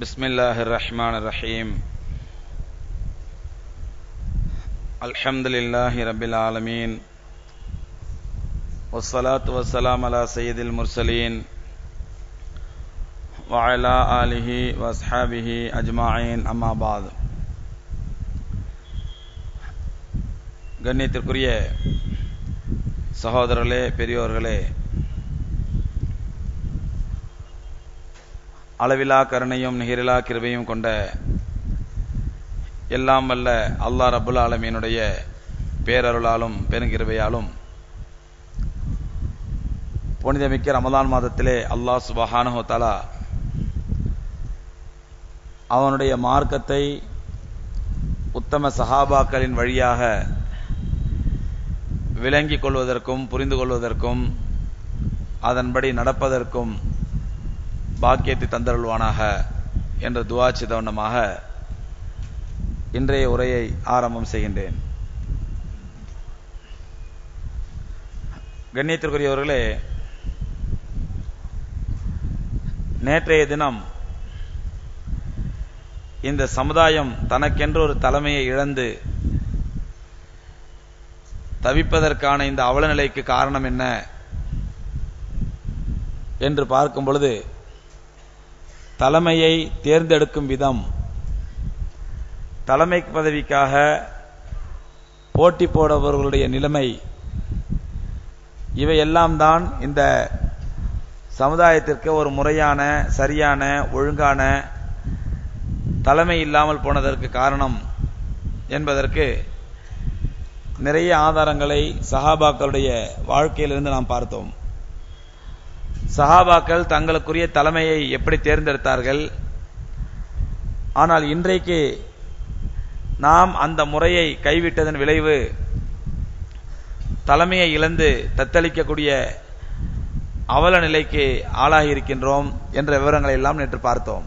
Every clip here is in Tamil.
بسم الله الرحمن الرحيم الحمد لله رب العالمين والصلاة والسلام على سيد المرسلين وعلى آله وأصحابه أجمعين أما بعد கண்ணியத்திற்குரிய சகோதரர்களே பெரியோர்களே அளவிலா கருணையும் நிகரிலா கிருபையும் கொண்ட எல்லாம் வல்ல அல்லா ரபுல் ஆலமீனுடைய பேரருளாலும் பெருங்கிருபையாலும் புனிதமிக்க ரமதான் மாதத்திலே அல்லாஹ் சுபஹானஹு தலா அவனுடைய மார்க்கத்தை உத்தம சஹாபாக்களின் வழியாக விளங்கிக் கொள்வதற்கும் புரிந்து கொள்வதற்கும் அதன்படி நடப்பதற்கும் பாக்கியத்தை தந்தருள்வானாக என்ற துவா சிதவண்ணமாக இன்றைய உரையை ஆரம்பம் செய்கின்றேன் கண்ணியத்திற்குரியவர்களே நேற்றைய தினம் இந்த சமுதாயம் தனக்கென்று ஒரு தலைமையை இழந்து தவிப்பதற்கான இந்த அவலநிலைக்கு காரணம் என்ன என்று பார்க்கும் பொழுது தலைமையை தேர்ந்தெடுக்கும் விதம் தலைமை பதவிக்காக போட்டி போடுபவர்களுடைய நிலைமை இவையெல்லாம் தான் இந்த சமுதாயத்திற்கு ஒரு முறையான சரியான ஒழுங்கான தலைமை இல்லாமல் போனதற்கு காரணம் என்பதற்கு நிறைய ஆதாரங்களை சஹாபாக்களுடைய வாழ்க்கையிலிருந்து நாம் பார்த்தோம் சஹாபாக்கள் தங்களுக்குரிய தலைமையை எப்படி தேர்ந்தெடுத்தார்கள் ஆனால் இன்றைக்கு நாம் அந்த முறையை கைவிட்டதன் விளைவு தலைமையை இழந்து தத்தளிக்கக்கூடிய அவல நிலைக்கு ஆளாகி இருக்கின்றோம் என்ற விவரங்களை எல்லாம் நேற்று பார்த்தோம்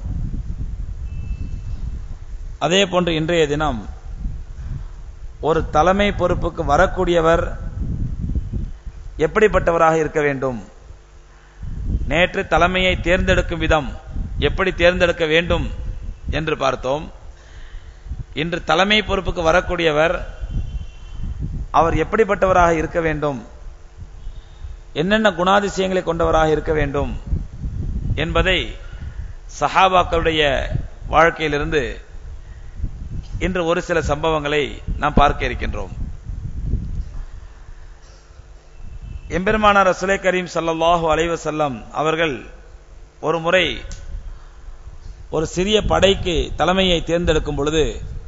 அதே போன்று இன்றைய தினம் ஒரு தலைமை பொறுப்புக்கு வரக்கூடியவர் எப்படிப்பட்டவராக இருக்க வேண்டும் நேற்று தலைமையை தேர்ந்தெடுக்கும் விதம் எப்படி தேர்ந்தெடுக்க வேண்டும் என்று பார்த்தோம் இன்று தலைமை பொறுப்புக்கு வரக்கூடியவர் அவர் எப்படிப்பட்டவராக இருக்க வேண்டும் என்னென்ன குணாதிசயங்களை கொண்டவராக இருக்க வேண்டும் என்பதை சஹாபாக்களுடைய வாழ்க்கையிலிருந்து இன்று ஒரு சில சம்பவங்களை நாம் பார்க்க இருக்கின்றோம் எம்பெருமானார் ரசுலை கரீம் சல்லல்லாஹு அலைவசல்லம் அவர்கள் ஒரு முறை ஒரு சிறிய படைக்கு தலைமையை தேர்ந்தெடுக்கும் பொழுது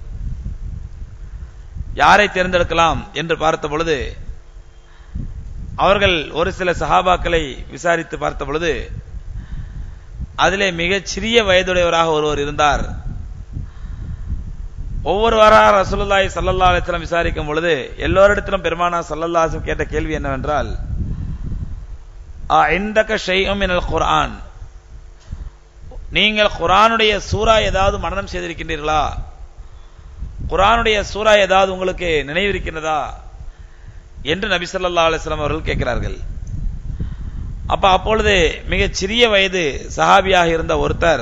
யாரை தேர்ந்தெடுக்கலாம் என்று பார்த்த பொழுது அவர்கள் ஒரு சில சஹாபாக்களை விசாரித்து பார்த்த பொழுது அதிலே மிகச் சிறிய வயதுடையவராக ஒருவர் இருந்தார் ஒவ்வொருவராக ரசூலுல்லாய் சல்லல்லா அலிஸ்லாம் விசாரிக்கும் பொழுது எல்லோரிடத்திலும் பெருமானா சல்லல்லாசம் கேட்ட கேள்வி என்னவென்றால் இந்தக ஷெய்யம் எனல் குரான் நீங்கள் குரானுடைய சூறா ஏதாவது மனநம் செய்திருக்கின்றீர்களா குரானுடைய சூறா ஏதாவது உங்களுக்கு நினைவிருக்கிறதா என்று நபி சொல்லா அலிஸ்லாம் அவர்கள் கேட்கிறார்கள் அப்ப அப்பொழுது மிகச் சிறிய வயது சஹாபியாக இருந்த ஒருத்தர்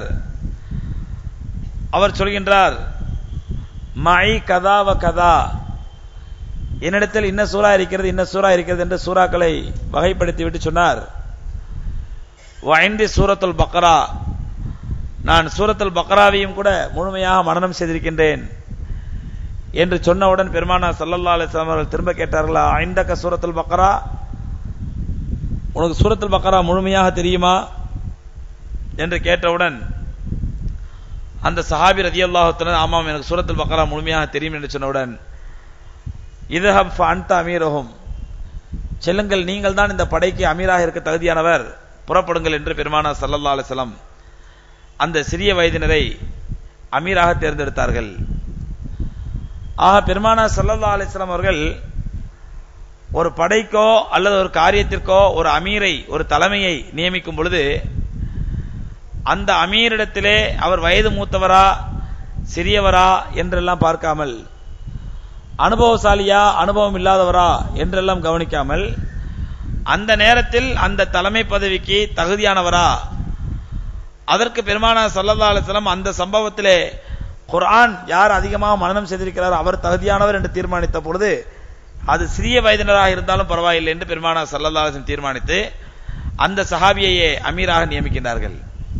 அவர் சொல்கின்றார் மை கதாவ கதா என்னிடத்தில் இன்ன சூறா இருக்கிறது இன்ன சூறா இருக்கிறது என்று சூறாக்களை வகைப்படுத்தி விட்டு சொன்னார் வைந்தி சூரத்துல் பக்ரா நான் சூரத்துல் பக்ராவையும் கூட முழுமையாக மனநம் செய்திருக்கின்றேன் என்று சொன்னவுடன் பெருமானா சல்லல்லா அலிஸ்லாம் அவர்கள் திரும்ப கேட்டார்களா ஐந்தக்க சூரத்துல் பக்ரா உனக்கு சூரத்துல் பக்ரா முழுமையாக தெரியுமா என்று கேட்டவுடன் அந்த சஹாபி ரதி அல்லாஹுத்தன ஆமாம் எனக்கு சூரத்தில் பக்கரா முழுமையாக தெரியும் என்று சொன்னவுடன் இது ஹப் அன்த அமீரகும் செல்லுங்கள் நீங்கள் தான் இந்த படைக்கு அமீராக இருக்க தகுதியானவர் புறப்படுங்கள் என்று பெருமானா சல்லல்லா அலிஸ்லாம் அந்த சிறிய வயதினரை அமீராக தேர்ந்தெடுத்தார்கள் ஆக பெருமானா சல்லல்லா அலிஸ்லாம் அவர்கள் ஒரு படைக்கோ அல்லது ஒரு காரியத்திற்கோ ஒரு அமீரை ஒரு தலைமையை நியமிக்கும் பொழுது அந்த அமீரிடத்திலே அவர் வயது மூத்தவரா சிறியவரா என்றெல்லாம் பார்க்காமல் அனுபவசாலியா அனுபவம் இல்லாதவரா என்றெல்லாம் கவனிக்காமல் அந்த நேரத்தில் அந்த தலைமை பதவிக்கு தகுதியானவரா அதற்கு பெருமானா சல்லல்லா அலிஸ்லாம் அந்த சம்பவத்திலே குர்ஆன் யார் அதிகமாக மனனம் செய்திருக்கிறாரோ அவர் தகுதியானவர் என்று தீர்மானித்த பொழுது அது சிறிய வயதினராக இருந்தாலும் பரவாயில்லை என்று பெருமானா சல்லல்லா அலிஸ்லாம் தீர்மானித்து அந்த சஹாபியையே அமீராக நியமிக்கின்றார்கள்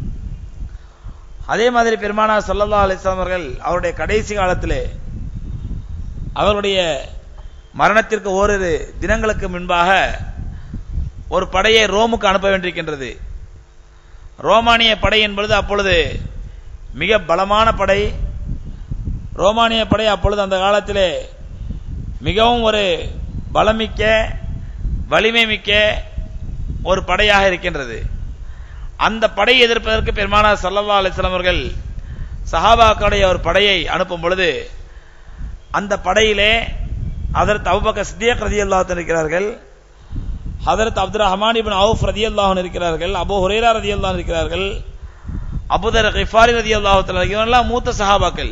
அதே மாதிரி பெருமானா சல்லல்லா அலிஸ்லாம் அவர்கள் அவருடைய கடைசி காலத்திலே அவருடைய மரணத்திற்கு ஓரிரு தினங்களுக்கு முன்பாக ஒரு படையை ரோமுக்கு அனுப்ப வேண்டியிருக்கின்றது ரோமானிய படை என்பது அப்பொழுது மிக பலமான படை ரோமானிய படை அப்பொழுது அந்த காலத்திலே மிகவும் ஒரு பலமிக்க வலிமை மிக்க ஒரு படையாக இருக்கின்றது அந்த படையை எதிர்ப்பதற்கு பெருமானா சல்லல்லா அலிஸ்லாம் அவர்கள் சஹாபாக்களுடைய ஒரு படையை அனுப்பும் பொழுது அந்த படையிலே அதற்கு அவுபக்க சித்தியக் ரதி அல்லாஹன் இருக்கிறார்கள் ஹதரத் அப்துல் ரஹமான் இபின் அவுஃப் ரதி அல்லாஹன் இருக்கிறார்கள் அபு ஹுரேரா ரதி அல்லாஹன் இருக்கிறார்கள் அபுதர் கிஃபாரி ரதி அல்லாஹத்தில் இவரெல்லாம் மூத்த சஹாபாக்கள்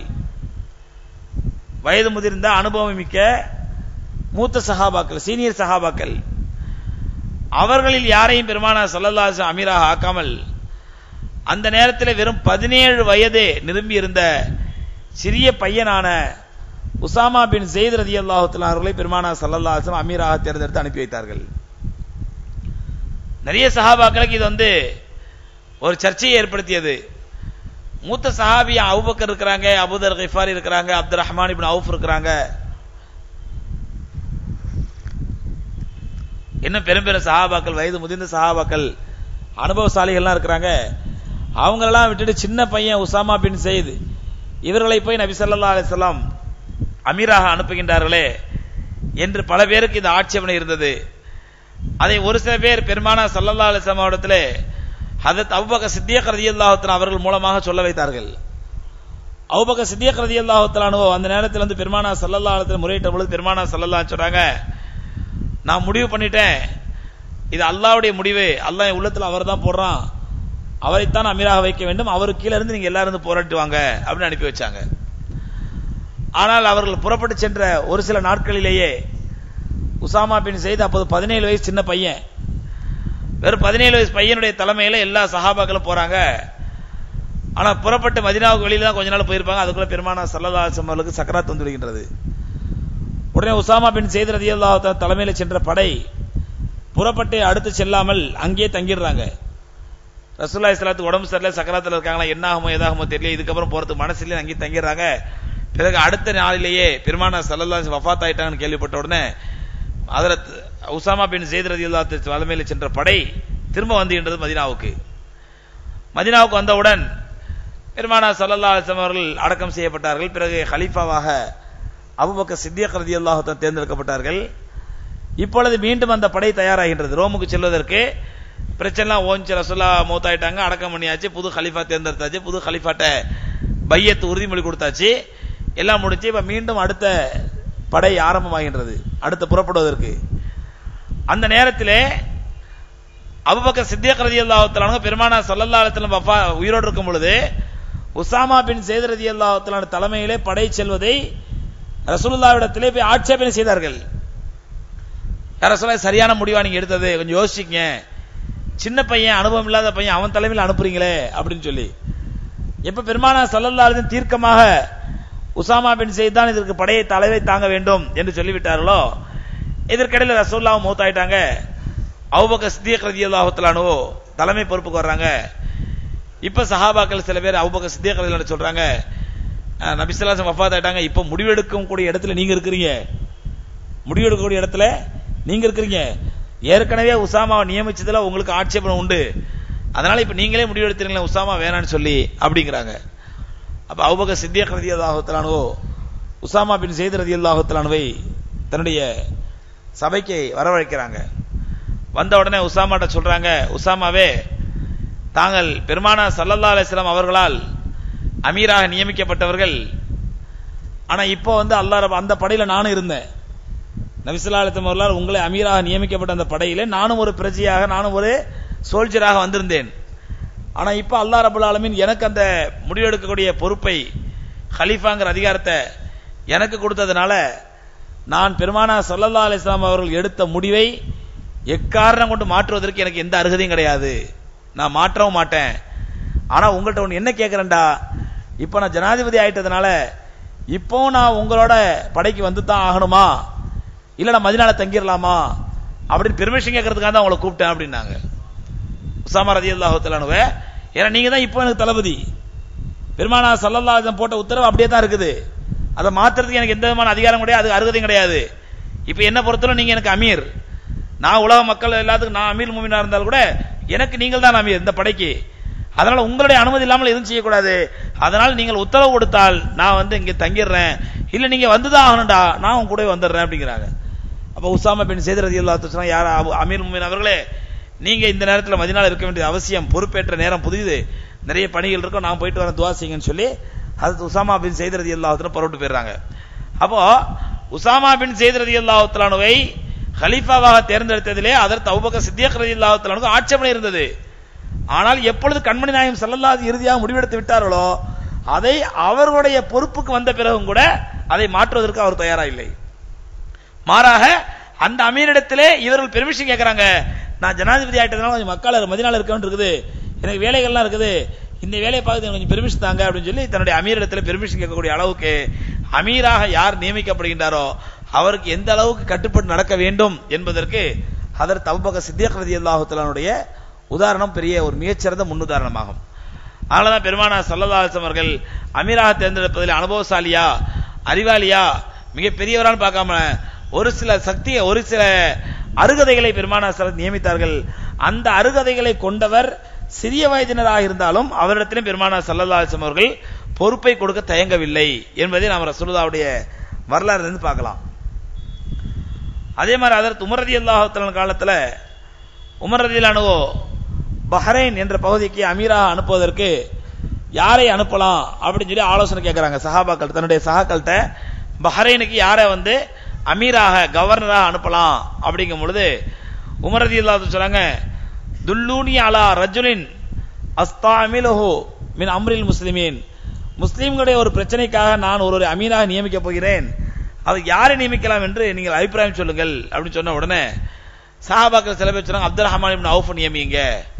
வயது முதிர்ந்த அனுபவம் மிக்க மூத்த சஹாபாக்கள் சீனியர் சஹாபாக்கள் அவர்களில் யாரையும் பெருமானா சல்லல்லாஹு அமீராக ஆக்காமல் அந்த நேரத்தில் வெறும் பதினேழு வயது நிரம்பி இருந்த சிறிய பையனான உசாமா பின் ஜெயித் ரதி அல்லாஹுத்தலா அவர்களை பெருமானா சல்லல்லாஹு அமீராக தேர்ந்தெடுத்து அனுப்பி வைத்தார்கள் நிறைய சஹாபாக்களுக்கு இது வந்து ஒரு சர்ச்சையை ஏற்படுத்தியது மூத்த சஹாபி அவுபக்கர் இருக்கிறாங்க அபுதர் கிஃபாரி இருக்கிறாங்க அப்துல் ரஹ்மான் இபின் அவுஃப் இருக்கிறாங்க இன்னும் பெரும் பெரும் சஹாபாக்கள் வயது முதிர்ந்த சஹாபாக்கள் அனுபவசாலிகள்லாம் இருக்கிறாங்க அவங்களெல்லாம் விட்டுட்டு சின்ன பையன் உசாமா பின் செய்து இவர்களை போய் நபி சல்லா அலிஸ்லாம் அமீராக அனுப்புகின்றார்களே என்று பல பேருக்கு இந்த ஆட்சேபனை இருந்தது அதை ஒரு சில பேர் பெருமானா சல்லல்லா அலிஸ்லாம் இடத்திலே ஹதத் அவுபக சித்தியக் ரதி அல்லாஹத்தன் அவர்கள் மூலமாக சொல்ல வைத்தார்கள் அவுபக சித்தியக் ரதி அல்லாஹத்தலானோ அந்த நேரத்தில் வந்து பெருமானா சல்லல்லா அலத்தில் முறையிட்ட பொழுது பெருமானா சல்லல்லா சொல்றாங்க நான் முடிவு பண்ணிட்டேன் இது அல்லாவுடைய முடிவு அல்லாஹ் என் உள்ளத்தில் அவர் தான் போடுறான் அவரைத்தான் அமீராக வைக்க வேண்டும் அவருக்கு கீழே இருந்து நீங்க எல்லாரும் இருந்து போராட்டு வாங்க அப்படின்னு அனுப்பி வச்சாங்க ஆனால் அவர்கள் புறப்பட்டு சென்ற ஒரு சில நாட்களிலேயே உசாமா பின் செய்து அப்போது பதினேழு வயசு சின்ன பையன் வெறும் பதினேழு வயசு பையனுடைய தலைமையில எல்லா சஹாபாக்களும் போறாங்க ஆனா புறப்பட்டு மதினாவுக்கு வெளியில தான் கொஞ்ச நாள் போயிருப்பாங்க அதுக்குள்ள பெருமானா சல்லதாசம் அவர்களுக்கு சக்கராத் வந்து விடுகின்றது உடனே உசாமா பின் செய்து ரதி தலைமையில சென்ற படை புறப்பட்டு அடுத்து செல்லாமல் அங்கேயே தங்கிடுறாங்க ரசூல்லா இஸ்லாத்து உடம்பு சரியில்லை சக்கராத்தில் இருக்காங்களா என்ன ஆகுமோ எதாகுமோ தெரியல இதுக்கப்புறம் போறதுக்கு மனசு இல்லை அங்கேயே தங்கிடுறாங்க பிறகு அடுத்த நாளிலேயே பெருமானா சல்லல்லா வஃபாத் ஆயிட்டாங்கன்னு கேள்விப்பட்ட உடனே அதரத் உசாமா பின் ஜெயித் ரதி தலைமையில் சென்ற படை திரும்ப வந்துகின்றது மதினாவுக்கு மதினாவுக்கு வந்தவுடன் பெருமானா சல்லல்லா அலிஸ்லாம் அவர்கள் அடக்கம் செய்யப்பட்டார்கள் பிறகு ஹலீஃபாவாக அபுபக்க சித்தியக் ரதி அல்லாஹத்தான் தேர்ந்தெடுக்கப்பட்டார்கள் இப்பொழுது மீண்டும் அந்த படை தயாராகின்றது ரோமுக்கு செல்வதற்கு பிரச்சனைலாம் ஓஞ்சி ரசுல்லா மூத்தாயிட்டாங்க அடக்கம் பண்ணியாச்சு புது ஹலிஃபா தேர்ந்தெடுத்தாச்சு புது ஹலிஃபாட்ட பையத்து உறுதிமொழி கொடுத்தாச்சு எல்லாம் முடிச்சு இப்ப மீண்டும் அடுத்த படை ஆரம்பமாகின்றது அடுத்து புறப்படுவதற்கு அந்த நேரத்திலே அபுபக்க சித்தியக் ரதி அல்லாஹத்தலான பெருமானா சல்லல்லா அலிஸ்லாம் வஃபா உயிரோடு இருக்கும் பொழுது உசாமா பின் சேத் ரதி அல்லாஹத்தலான தலைமையிலே படை செல்வதை ரசூலுல்லாவிடத்திலே போய் ஆட்சேபனை செய்தார்கள் ரசூலா சரியான முடிவா நீங்க எடுத்தது கொஞ்சம் யோசிச்சுங்க சின்ன பையன் அனுபவம் இல்லாத பையன் அவன் தலைமையில் அனுப்புறீங்களே அப்படின்னு சொல்லி எப்ப பெருமானா சல்லல்லா அலிஸ்லாம் தீர்க்கமாக உசாமா பின் செய்து தான் இதற்கு படையை தலைவை தாங்க வேண்டும் என்று சொல்லிவிட்டார்களோ இதற்கிடையில் ரசூல்லாவும் மூத்தாயிட்டாங்க அவுபக்க சித்தியக் ரதி அல்லாஹத்தலானோ தலைமை பொறுப்புக்கு வர்றாங்க இப்ப சஹாபாக்கள் சில பேர் அவுபக்க சித்தியக் ரதி சொல்றாங்க நபிசல்லாசம் வஃபாத் ஆயிட்டாங்க இப்ப முடிவெடுக்கும் கூடிய இடத்துல நீங்க இருக்கிறீங்க முடிவெடுக்கக்கூடிய இடத்துல நீங்க இருக்கிறீங்க ஏற்கனவே உசாமாவை நியமிச்சதுல உங்களுக்கு ஆட்சேபம் உண்டு அதனால இப்ப நீங்களே முடிவெடுத்தீங்களா உசாமா வேணான்னு சொல்லி அப்படிங்கிறாங்க அப்ப அவுபக சித்தியக் ரதி அல்லாஹத்தலானோ உசாமா பின் செய்த ரதி அல்லாஹத்தலானுவை தன்னுடைய சபைக்கு வரவழைக்கிறாங்க வந்த உடனே உசாமாட்ட சொல்றாங்க உசாமாவே தாங்கள் பெருமானா சல்லல்லா அலிஸ்லாம் அவர்களால் அமீராக நியமிக்கப்பட்டவர்கள் ஆனா இப்போ வந்து அல்லா அந்த படையில நானும் இருந்தேன் நபிசுல்லா அலிஸ்லாம் அவர்களால் உங்களை அமீராக நியமிக்கப்பட்ட அந்த படையில நானும் ஒரு பிரஜையாக நானும் ஒரு சோல்ஜராக வந்திருந்தேன் ஆனா இப்ப அல்லா ரபுல் ஆலமின் எனக்கு அந்த முடிவெடுக்கக்கூடிய பொறுப்பை ஹலீஃபாங்கிற அதிகாரத்தை எனக்கு கொடுத்ததுனால நான் பெருமானா சல்லல்லா அலிஸ்லாம் அவர்கள் எடுத்த முடிவை எக்காரணம் கொண்டு மாற்றுவதற்கு எனக்கு எந்த அருகதையும் கிடையாது நான் மாற்றவும் மாட்டேன் ஆனா உங்கள்ட்ட ஒண்ணு என்ன கேக்குறேன்டா இப்ப நான் ஜனாதிபதி ஆயிட்டதுனால இப்போ நான் உங்களோட படைக்கு வந்து தான் ஆகணுமா இல்ல நான் மதினால தங்கிடலாமா அப்படின்னு பெர்மிஷன் கேட்கறதுக்காக தான் உங்களை கூப்பிட்டேன் அப்படின்னாங்க உசாமா ரதி அல்லாஹுத்தலானுவ ஏன்னா நீங்க தான் இப்போ எனக்கு தளபதி பெருமானா சல்லல்லா போட்ட உத்தரவு அப்படியே தான் இருக்குது அதை மாத்துறதுக்கு எனக்கு எந்த விதமான அதிகாரம் கிடையாது அது அருகதையும் கிடையாது இப்ப என்ன பொறுத்தவரை நீங்க எனக்கு அமீர் நான் உலக மக்கள் எல்லாத்துக்கும் நான் அமீர் மூமினா இருந்தாலும் கூட எனக்கு நீங்கள் தான் அமீர் இந்த படைக்கு அதனால உங்களுடைய அனுமதி இல்லாமல் எதுவும் செய்யக்கூடாது அதனால் நீங்கள் உத்தரவு கொடுத்தால் நான் வந்து இங்க தங்கிடுறேன் இல்ல நீங்க வந்துதான் ஆகணும்டா நான் உங்க கூட வந்துடுறேன் அப்படிங்கிறாங்க அப்ப உசாமா பின் சேது ரதி அல்லா யார் அபு- அமீர் முமின் அவர்களே நீங்க இந்த நேரத்தில் மதினால இருக்க வேண்டிய அவசியம் பொறுப்பேற்ற நேரம் புதிது நிறைய பணிகள் இருக்கும் நான் போயிட்டு வரேன் துவா செய்யுங்கன்னு சொல்லி அது உசாமா பின் செய்து ரதி அல்லாஹத்துல புறப்பட்டு போயிடுறாங்க அப்போ உசாமா பின் செய்து ரதி அல்லாஹுத்தலானுவை ஹலீஃபாவாக தேர்ந்தெடுத்ததிலே அதற்கு அவுபக்க சித்தியக் ரதி அல்லாஹுத்தலானுக்கு ஆட்சேபனை இருந்தது ஆனால் எப்பொழுது கண்மணி நாயகம் ஸல்லல்லாஹு இறுதியாக முடிவெடுத்து விட்டார்களோ அதை அவர்களுடைய பொறுப்புக்கு வந்த பிறகும் கூட அதை மாற்றுவதற்கு அவர் தயாரா இல்லை மாறாக அந்த அமீரிடத்திலே இவர்கள் பெர்மிஷன் கேட்கறாங்க நான் ஜனாதிபதி ஆயிட்டதுனால கொஞ்சம் மக்கள் மதினால இருக்க இருக்குது எனக்கு வேலைகள்லாம் இருக்குது இந்த வேலையை பார்த்து எனக்கு கொஞ்சம் பெர்மிஷன் தாங்க அப்படின்னு சொல்லி தன்னுடைய அமீரிடத்துல பெர்மிஷன் கேட்கக்கூடிய அளவுக்கு அமீராக யார் நியமிக்கப்படுகின்றாரோ அவருக்கு எந்த அளவுக்கு கட்டுப்பட்டு நடக்க வேண்டும் என்பதற்கு அதர் தவபக சித்தியக் ரதி அல்லாஹுத்தலானுடைய உதாரணம் பெரிய ஒரு மிகச்சிறந்த முன்னுதாரணமாகும் அதனாலதான் பெருமானா சல்லல்லாஹு அவர்கள் அமீராக தேர்ந்தெடுப்பதில் அனுபவசாலியா அறிவாளியா மிக பெரியவரான்னு பார்க்காம ஒரு சில சக்தி ஒரு சில அருகதைகளை பெருமானா சல்லல்லாஹு நியமித்தார்கள் அந்த அருகதைகளை கொண்டவர் சிறிய வயதினராக இருந்தாலும் அவரிடத்திலும் பெருமானா சல்லல்லாஹு அவர்கள் பொறுப்பை கொடுக்க தயங்கவில்லை என்பதை நாம் ரசூலுல்லாவுடைய வரலாறுல இருந்து பார்க்கலாம் அதே மாதிரி அதற்கு உமர் ரதி அல்லாஹுத்தலன் காலத்துல உமர் ரதியிலானவோ பஹ்ரைன் என்ற பகுதிக்கு அமீராக அனுப்புவதற்கு யாரை அனுப்பலாம் அப்படின்னு சொல்லி ஆலோசனை கேட்கறாங்க சஹாபாக்கள் தன்னுடைய சகாக்கள்கிட்ட பஹ்ரைனுக்கு யாரை வந்து அமீராக கவர்னராக அனுப்பலாம் அப்படிங்கும் பொழுது உமர் ரதி சொன்னாங்க துல்லூனி அலா ரஜுலின் அஸ்தாமிலஹு மின் அம்ரில் முஸ்லிமீன் முஸ்லிம்களுடைய ஒரு பிரச்சனைக்காக நான் ஒரு ஒரு அமீராக நியமிக்கப் போகிறேன் அது யாரை நியமிக்கலாம் என்று நீங்கள் அபிப்பிராயம் சொல்லுங்கள் அப்படின்னு சொன்ன உடனே சஹாபாக்கள் சில பேர் சொன்னாங்க அப்துல் ரஹ்மான் இப்னு அவுஃப் நியமிங்க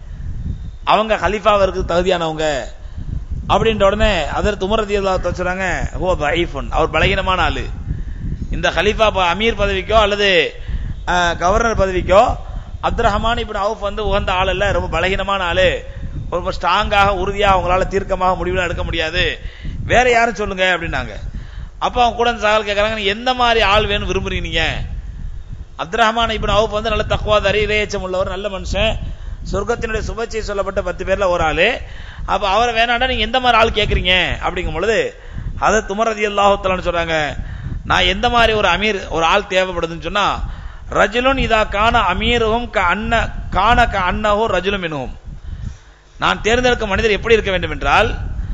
அவங்க ஹலீஃபாவிற்கு தகுதியானவங்க அப்படின்ற உடனே அதற்கு உமர் ரதி சொன்னாங்க ஹுவ தஈஃபுன் அவர் பலகீனமான ஆளு இந்த ஹலீஃபா ப- அமீர் பதவிக்கோ அல்லது அஹ், கவர்னர் பதவிக்கோ அப்துல் ரஹ்மான் இப்படி அவுஃப் வந்து உகந்த ஆள் இல்ல ரொம்ப பலகீனமான ஆளு ரொம்ப ஸ்ட்ராங்காக உறுதியா அவங்களால தீர்க்கமாக முடிவுலாம் எடுக்க முடியாது வேற யாரும் சொல்லுங்க அப்படின்னாங்க அப்ப அவங்க கூட சகால் கேட்கறாங்க "நீ எந்த மாதிரி ஆள் வேணும் விரும்புறீங்க நீங்க அப்துல் ரஹ்மான் இப்ப அவுஃப் வந்து நல்ல தக்குவாதாரி இரையச்சம் உள்ளவர் நல்ல மனுஷன் சொர்க்கத்தினுடைய சுபச்சை சொல்லப்பட்ட பத்து பேர்ல ஒரு ஆளு அப்ப அவரை வேணாண்டா நீங்க எந்த மாதிரி ஆள் கேக்குறீங்க அப்படிங்கும் பொழுது அதை துமரதி அல்லாஹுத்தலான்னு சொல்றாங்க நான் எந்த மாதிரி ஒரு அமீர் ஒரு ஆள் தேவைப்படுதுன்னு சொன்னா ரஜுலுன் இதா காண அமீருகும் க அன்ன காண க அன்னஹோ ரஜுலும் எனும் நான் தேர்ந்தெடுக்கும் மனிதர் எப்படி இருக்க வேண்டும் என்றால்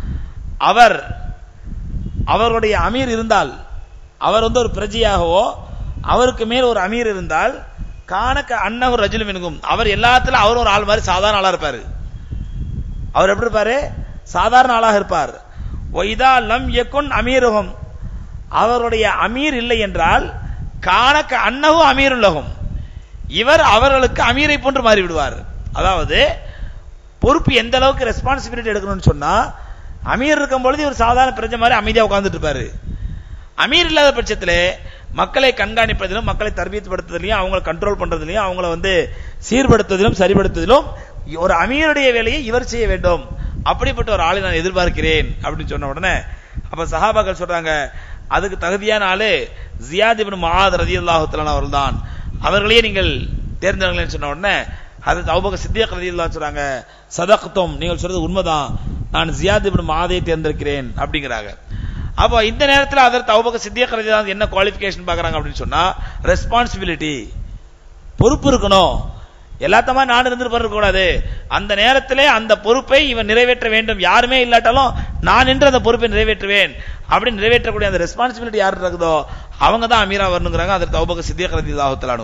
அவர் அவருடைய அமீர் இருந்தால் அவர் வந்து ஒரு பிரஜையாகவோ அவருக்கு மேல் ஒரு அமீர் இருந்தால் காணக்க அன்னவர் ரஜுலும் என்கும் அவர் எல்லாத்துல அவர் ஒரு ஆள் மாதிரி சாதாரண ஆளா இருப்பாரு அவர் எப்படி இருப்பாரு சாதாரண ஆளாக இருப்பார் ஒய்தா லம் யக்குன் அமீருகும் அவருடைய அமீர் இல்லை என்றால் காணக்க அன்னஹு அமீருலகும் இவர் அவர்களுக்கு அமீரை போன்று மாறி விடுவார் அதாவது பொறுப்பு எந்த அளவுக்கு ரெஸ்பான்சிபிலிட்டி எடுக்கணும்னு சொன்னா அமீர் இருக்கும் பொழுது இவர் சாதாரண பிரஜை மாதிரி அமைதியா உட்கார்ந்துட்டு இருப்பாரு அமீர் இல்லாத பட்சத்தில் மக்களை கண்காணிப்பதிலும் மக்களை தர்பியப்படுத்துவதிலும் அவங்களை கண்ட்ரோல் பண்றதிலும் அவங்கள வந்து சீர்படுத்துவதிலும் சரிபடுத்துவதிலும் ஒரு அமீருடைய வேலையை இவர் செய்ய வேண்டும் அப்படிப்பட்ட ஒரு ஆளை நான் எதிர்பார்க்கிறேன் அப்படின்னு சொன்ன உடனே அப்ப சஹாபாக்கள் சொல்றாங்க அதுக்கு தகுதியான ஆளு ஜியாத் இப்னு மஆத் ரலியல்லாஹு தஆலா அவர்கள்தான் அவர்களையே நீங்கள் தேர்ந்தெடுங்களேன்னு சொன்ன உடனே அது அபூபக சித்தியக் ரலியல்லாஹு சொல்றாங்க சதக்தும் நீங்கள் சொல்றது உண்மைதான் நான் ஜியாத் இப்னு மஆதை தேர்ந்தெடுக்கிறேன் அப்படிங்கிறாங்க அப்போ இந்த நேரத்தில் அதற்கு அபூபக சித்தியக் ரலியல்லாஹு என்ன குவாலிஃபிகேஷன் பார்க்கறாங்க அப்படின்னு சொன்னா ரெஸ்பான்சிபிலிட்டி பொறுப்பு இருக்கணும் எல்லாத்த மாதிரி நான் இருந்துட்டு இருக்க கூடாது அந்த நேரத்திலே அந்த பொறுப்பை இவன் நிறைவேற்ற வேண்டும் யாருமே இல்லாட்டாலும் நான் நின்று அந்த பொறுப்பை நிறைவேற்றுவேன் அப்படி நிறைவேற்றக்கூடிய அந்த ரெஸ்பான்சிபிலிட்டி யார் இருக்குதோ அவங்க தான் அமீரா வரணுங்கிறாங்க அதற்கு தௌபக சித்திய கரதி தாகத்தலானு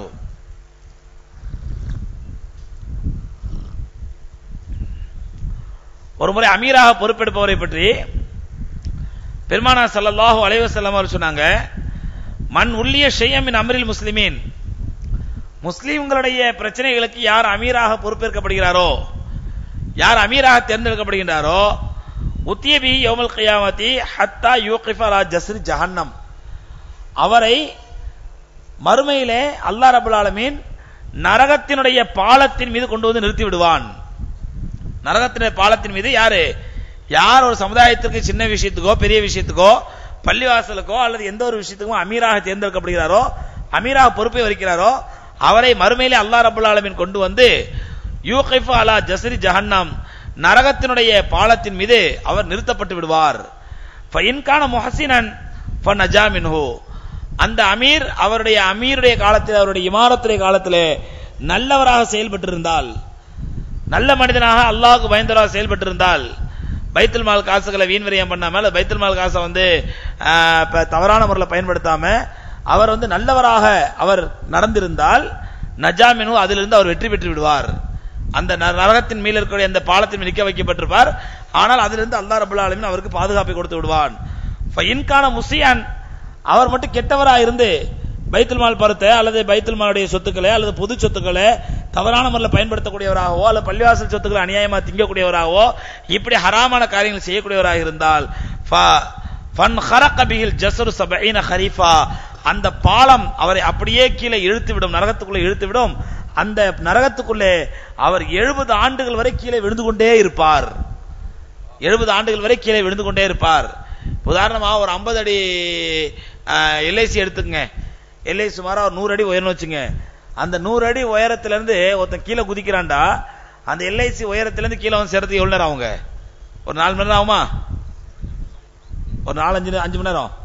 ஒரு முறை அமீராக பொறுப்பெடுப்பவரை பற்றி பெருமானா ஸல்லல்லாஹு அலைஹி வஸல்லம் அவர் சொன்னாங்க மண் உள்ளிய ஷையமின் அமரில் முஸ்லிமீன் முஸ்லிம்களுடைய பிரச்சனைகளுக்கு யார் அமீராக பொறுப்பேற்கப்படுகிறாரோ யார் அமீராக தேர்ந்தெடுக்கப்படுகின்றாரோ உத்தியபி யோமல் கியாமத்தி ஹத்தா யூகிஃப் அலா ஜஸ்ரி ஜஹன்னம் அவரை மறுமையிலே அல்லாஹ் ரபுல் ஆலமீன் நரகத்தினுடைய பாலத்தின் மீது கொண்டு வந்து நிறுத்தி விடுவான் நரகத்தினுடைய பாலத்தின் மீது யாரு யார் ஒரு சமுதாயத்திற்கு சின்ன விஷயத்துக்கோ பெரிய விஷயத்துக்கோ பள்ளிவாசலுக்கோ அல்லது எந்த ஒரு விஷயத்துக்கும் அமீராக தேர்ந்தெடுக்கப்படுகிறாரோ அமீராக பொறுப்பை வகிக்கிறாரோ அவரை மறுமையிலே அல்லாஹ் ரபுல் ஆலமீன் கொண்டு வந்து யூகிஃப் அலா ஜஸ்ரி ஜஹன்னம் நரகத்தினுடைய பாலத்தின் மீது அவர் நிறுத்தப்பட்டு விடுவார் ஃபயின்கான முஹசினன் ஃபநஜா மின்ஹு அந்த அமீர் அவருடைய அமீருடைய காலத்தில் அவருடைய இமாரத்துடைய காலத்தில் நல்லவராக செயல்பட்டிருந்தால் நல்ல மனிதனாக அல்லாஹ்வுக்கு பயந்தவராக செயல்பட்டிருந்தால் பைத்துல் மால் காசுகளை வீண் விரயம் பண்ணாம அல்லது பைத்துல் மால் காசை வந்து ஆஹ், இப்ப தவறான முறையில் பயன்படுத்தாம அவர் வந்து நல்லவராக அவர் நடந்திருந்தால் நஜாமினு அதிலிருந்து அவர் வெற்றி பெற்று விடுவார் அந்த ந- நரகத்தின் மேல் இருக்கக்கூடிய அந்த பாலத்தின் மேல் நிற்க வைக்கப்பட்டிருப்பார் ஆனால் அதிலிருந்து அல்லாஹ் ரபுல் ஆலமீன் அவருக்கு பாதுகாப்பை கொடுத்து விடுவான் இன்கான முசியான் அவர் மட்டும் கெட்டவராக இருந்து பைத்துல் மால் பருத்தை அல்லது பைத்துல் மாலுடைய சொத்துக்களை அல்லது பொது சொத்துக்களை தவறான முறையில் பயன்படுத்தக்கூடியவராகவோ அல்லது பள்ளிவாசல் சொத்துக்களை அநியாயமா திங்கக்கூடியவராகவோ இப்படி ஹராமான காரியங்கள் செய்யக்கூடியவராக இருந்தால் ஃப- ஃபன் ஹரக பிஹில் ஜஸ்ரு சபஈன ஹரீஃபா அந்த பாலம் அவரை அப்படியே கீழே இழுத்து விடும் நரகத்துக்குள்ளே இழுத்து விடும் அந்த நரகத்துக்குள்ளே அவர் எழுபது ஆண்டுகள் வரை கீழே விழுந்து கொண்டே இருப்பார் எழுபது ஆண்டுகள் வரை கீழே விழுந்து கொண்டே இருப்பார் உதாரணமா ஒரு 50 அடி எல்ஐசி எடுத்துக்கங்க எல்ஐசி சுமாரா ஒரு நூறு அடி உயரம் வச்சுங்க அந்த நூறு அடி உயரத்துல இருந்து ஒருத்தன் கீழே குதிக்கிறான்டா அந்த எல்ஐசி உயரத்துல இருந்து கீழே வந்து சேர்றதுக்கு எவ்வளவு நேரம் ஆகுங்க ஒரு நாலு மணி நேரம் ஆகுமா ஒரு நாலஞ்சு அஞ்சு மணி நேரம்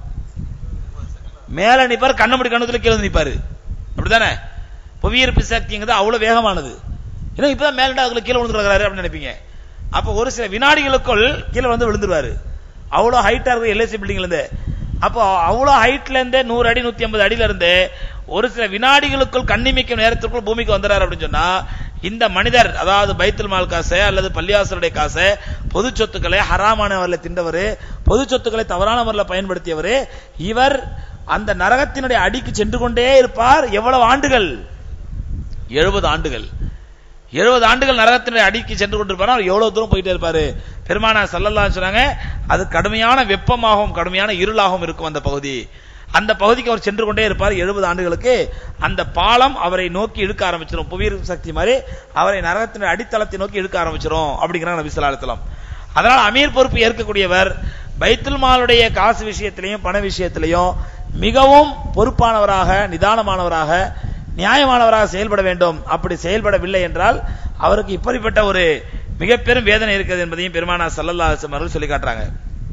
மேல நிப்பாரு கண்ண முடி கண்ணத்துல கீழே வந்து நிப்பாரு அப்படிதானே புவியீர்ப்பு சக்திங்கிறது அவ்வளவு வேகமானது ஏன்னா இப்பதான் மேலண்டா அதுக்குள்ள கீழே விழுந்துருக்காரு அப்படின்னு நினைப்பீங்க அப்ப ஒரு சில வினாடிகளுக்குள் கீழே வந்து விழுந்துருவாரு அவ்வளவு ஹைட்டா இருக்கு எல்ஐசி பில்டிங்ல இருந்து அப்போ அவ்வளவு ஹைட்ல இருந்து நூறு அடி நூத்தி ஐம்பது அடியில இருந்து ஒரு சில வினாடிகளுக்குள் கண்ணிமிக்கும் நேரத்திற்குள் பூமிக்கு வந்துறாரு அப்படின்னு சொன்னா இந்த மனிதர் அதாவது பைத்துல் மால் காசை அல்லது பள்ளிவாசலுடைய காசை பொது சொத்துக்களை ஹராமானவர்களை திண்டவர் பொது சொத்துக்களை தவறான முறையில் பயன்படுத்தியவர் இவர் அந்த நரகத்தினுடைய அடிக்கு சென்று கொண்டே இருப்பார் எவ்வளவு ஆண்டுகள் எழுபது ஆண்டுகள் எழுபது ஆண்டுகள் நரகத்தினுடைய அடிக்கு சென்று கொண்டிருப்பார் அவர் எவ்வளவு தூரம் போயிட்டே இருப்பாரு பெருமானா சல்லல்லா சொன்னாங்க அது கடுமையான வெப்பமாகவும் கடுமையான இருளாகவும் இருக்கும் அந்த பகுதி அந்த பகுதிக்கு அவர் சென்று கொண்டே இருப்பார் எழுபது ஆண்டுகளுக்கு அந்த பாலம் அவரை நோக்கி இழுக்க ஆரம்பிச்சிடும் புவியீர் சக்தி மாதிரி அவரை நரகத்தின் அடித்தளத்தை நோக்கி இழுக்க ஆரம்பிச்சிடும் அப்படிங்கிறாங்க நபி ஸல்லல்லாஹு அலைஹி வஸல்லம் அதனால அமீர் பொறுப்பு ஏற்கக்கூடியவர் பைத்துல் மாலுடைய காசு விஷயத்திலையும் பண விஷயத்திலையும் மிகவும் பொறுப்பானவராக நிதானமானவராக நியாயமானவராக செயல்பட வேண்டும் அப்படி செயல்படவில்லை என்றால் அவருக்கு இப்படிப்பட்ட ஒரு மிக பெரும் வேதனை இருக்கிறது என்பதையும் பெருமானா சல்லல்லா அவர்கள் சொல்லி காட்டுறாங்க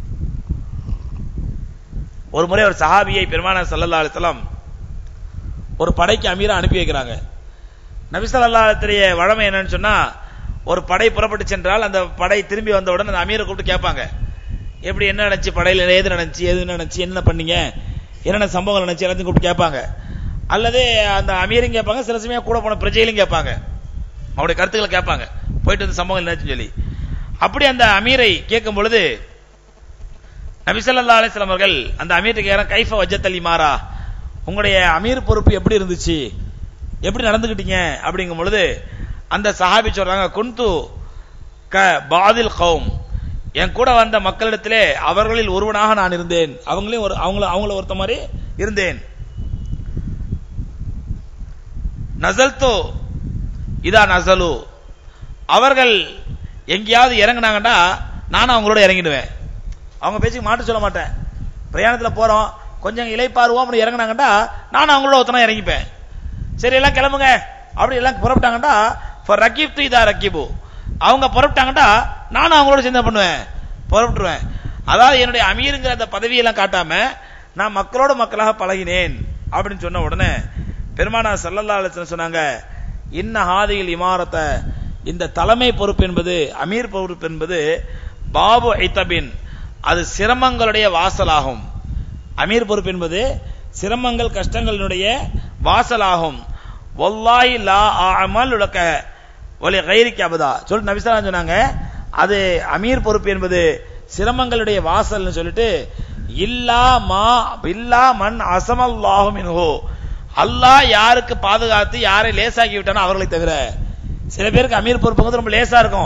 ஒரு முறை ஒரு சஹாபியை பெருமானா சல்லல்லா அலிஸ்லாம் ஒரு படைக்கு அமீரா அனுப்பி வைக்கிறாங்க நபி ஸல்லல்லாஹு அலைஹி வஸல்லம் வழமை என்னன்னு சொன்னா ஒரு படை புறப்பட்டு சென்றால் அந்த படை திரும்பி வந்தவுடன் அந்த அமீரை கூப்பிட்டு கேட்பாங்க எப்படி என்ன நடந்துச்சு படையில ஏது நடந்துச்சு எது நடந்துச்சு என்ன பண்ணீங்க என்னென்ன சம்பவங்கள் நடந்துச்சு எல்லாத்தையும் கூப்பிட்டு கேட்பாங்க அல்லது அந்த அமீரும் கேட்பாங்க சில சமயம் கூட போன பிரஜையிலும் கேட்பாங்க அவருடைய கருத்துக்களை கேட்பாங்க போயிட்டு அந்த சம்பவம் என்னாச்சுன்னு சொல்லி அப்படி அந்த அமீரை கேட்கும் பொழுது நபி ஸல்லல்லாஹு அலைஹி வஸல்லம் அவர்கள் அந்த அமீர்ட்ட கேக்குறாங்க கைஃப வஜ்ஜத்தல் இமாரா உங்களுடைய அமீர் பொறுப்பு எப்படி இருந்துச்சு எப்படி நடந்துக்கிட்டீங்க அப்படிங்கும் பொழுது அந்த சஹாபி சொல்றாங்க குந்து க பாதில் கௌம் என் கூட வந்த மக்களிடத்திலே அவர்களில் ஒருவனாக நான் இருந்தேன் அவங்களையும் ஒரு அவங்கள அவங்கள ஒருத்த மாதிரி இருந்தேன் நசல்தோ இதா நசலு அவர்கள் எங்கேயாவது இறங்குனாங்கன்னா நானும் அவங்களோட இறங்கிடுவேன் அவங்க பேச்சுக்கு மாட்டு சொல்ல மாட்டேன் பிரயாணத்துல போறோம் கொஞ்சம் இலைப்பாருவோம் அப்படி இறங்குனாங்கன்னா நானும் அவங்களோட ஒருத்தனா இறங்கிப்பேன் சரி எல்லாம் கிளம்புங்க அப்படி எல்லாம் புறப்பட்டாங்கடா ஃபார் ரக்கீப் இதா ரக்கீபு அவங்க புறப்பட்டாங்கடா நானும் அவங்களோட சேர்ந்து என்ன பண்ணுவேன் புறப்பட்டுருவேன் அதாவது என்னுடைய அமீருங்கிற அந்த பதவியெல்லாம் காட்டாம நான் மக்களோட மக்களாக பழகினேன் அப்படின்னு சொன்ன உடனே பெருமானா சல்லல்லா அலிஸ்லாம் சொன்னாங்க இன்ன ஹாதியில் இமாரத்தை இந்த தலைமை பொறுப்பு என்பது அமீர் பொறுப்பு என்பது பாபு ஐத்தபின் அது சிரமங்களுடைய வாசலாகும் அமீர் பொறுப்பு என்பது சிரமங்கள் கஷ்டங்களினுடைய வாசலாகும் வல்லாஹி லா அமல் உலக ஒலி கைரிக்கு அபதா சொல்லிட்டு நபிசலா சொன்னாங்க அது அமீர் பொறுப்பு என்பது சிரமங்களுடைய வாசல்னு சொல்லிட்டு இல்லா மா இல்லா மண் அசமல்லாஹு மின்ஹு அல்லாஹ் யாருக்கு பாதுகாத்து யாரை லேசாக்கி விட்டானோ அவர்களை தவிர சில பேருக்கு அமீர் பொறுப்புங்கிறது ரொம்ப லேசா இருக்கும்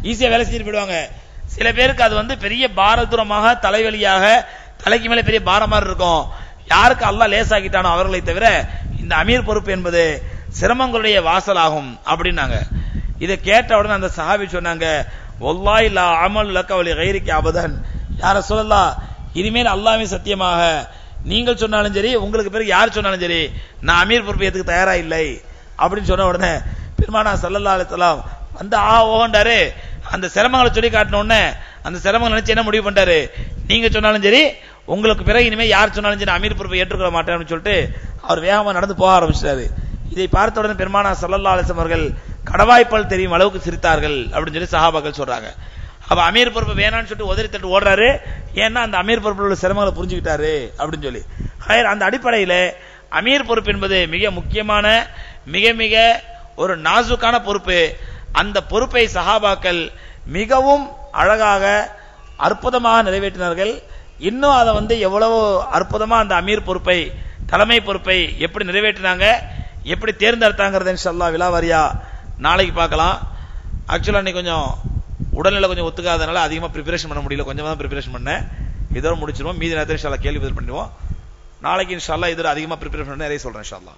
ஈஸியா வேலை செஞ்சுட்டு போயிடுவாங்க சில பேருக்கு அது வந்து பெரிய பாரதூரமாக தலைவலியாக தலைக்கு மேல பெரிய பாரம் மாதிரி இருக்கும் யாருக்கு அல்லாஹ் லேசாக்கிட்டானோ அவர்களை தவிர இந்த அமீர் பொறுப்பு என்பது சிரமங்களுடைய வாசலாகும் அப்படின்னாங்க இதை கேட்ட உடனே அந்த சஹாபி சொன்னாங்க ஒல்லாய் லா அமல் லக்கவலி கைரிக்கு அபதன் யார சொல்லலாம் இனிமேல் அல்லாமே சத்தியமாக நீங்கள் சொன்னாலும் சரி உங்களுக்கு பிறகு யார் சொன்னாலும் சரி நான் அமீர் பொறுப்பு ஏத்துக்கு தயாரா இல்லை அப்படின்னு சொன்ன உடனே பெருமானா சல்லல்லா அலிஸ்லாம் வந்து ஆ ஓகண்டாரு அந்த சிரமங்களை சொல்லி காட்டின உடனே அந்த சிரமங்களை நினைச்சு என்ன முடிவு பண்ணிட்டாரு நீங்க சொன்னாலும் சரி உங்களுக்கு பிறகு இனிமே யார் சொன்னாலும் சரி அமீர் பொறுப்பை ஏற்றுக்கொள்ள மாட்டேன் அப்படின்னு சொல்லிட்டு அவர் வேகமா நடந்து போக ஆரம்பிச்சிட்டாரு இதை பார்த்த உடனே பெருமானா சல்லல்லா அலிஸ்லாம் அவர்கள் கடவாய்ப்பால் தெரியும் அளவுக்கு சிரித்தார்கள் அப்படின்னு சொல்லி சஹாபாக்கள் சொல்றாங்க அப்ப அமீர் பொறுப்பு வேணாம்னு சொல்லிட்டு உதறி தட்டு ஓடுறாரு ஏன்னா அந்த அமீர் பொறுப்பில் உள்ள சிரமங்களை புரிஞ்சுக்கிட்டாரு அப்படின்னு சொல்லி ஹைர் அந்த அடிப்படையில அமீர் பொறுப்பு என்பது மிக முக்கியமான மிக மிக ஒரு நாசுக்கான பொறுப்பு அந்த பொறுப்பை சஹாபாக்கள் மிகவும் அழகாக அற்புதமாக நிறைவேற்றினார்கள் இன்னும் அதை வந்து எவ்வளவு அற்புதமா அந்த அமீர் பொறுப்பை தலைமை பொறுப்பை எப்படி நிறைவேற்றினாங்க எப்படி தேர்ந்தெடுத்தாங்கிறத இன்ஷல்லா விலாவாரியா நாளைக்கு பார்க்கலாம் ஆக்சுவலா இன்னைக்கு கொஞ்சம் உடல்நிலை கொஞ்சம் ஒத்துக்காதனால அதிகமா ப்ரிப்பரேஷன் பண்ண முடியல கொஞ்சமா தான் ப்ரிப்பரேஷன் பண்ணேன் இதோட முடிச்சிருவோம் மீதி நேரத்தில் இன்ஷால்லா கேள்வி பதில் பண்ணிடுவோம் நாளைக்கு இன்ஷால்லா இதோட அதிகமா ப்ரிப்பரேஷன் பண்ண நிறைய சொல்றேன் இன்ஷால்லா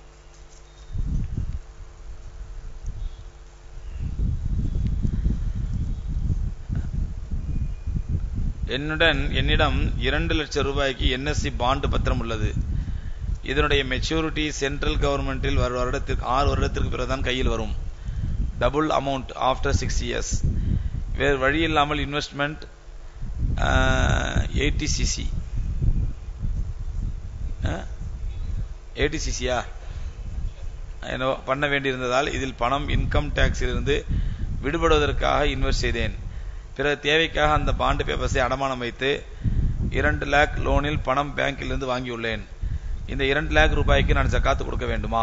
என்னுடன் என்னிடம் இரண்டு லட்சம் ரூபாய்க்கு என்எஸ்சி பாண்டு பத்திரம் உள்ளது இதனுடைய மெச்சூரிட்டி சென்ட்ரல் கவர்மெண்டில் வரும் வருடத்திற்கு ஆறு வருடத்திற்கு பிறகுதான் கையில் வரும் double amount after six years வேறு வழி இல்லாமல் இன்வெஸ்ட்மெண்ட் எயிட்டி சிசி எயிட்டி சிசியா என்ன பண்ண வேண்டியிருந்ததால் இதில் பணம் இன்கம் டேக்ஸில் இருந்து விடுபடுவதற்காக இன்வெஸ்ட் செய்தேன் பிறகு தேவைக்காக அந்த பாண்டு பேப்பர்ஸை அடமானம் வைத்து இரண்டு லேக் லோனில் பணம் பேங்கில் இருந்து வாங்கியுள்ளேன் இந்த இரண்டு லேக் ரூபாய்க்கு நான் ஜக்காத்து கொடுக்க வேண்டுமா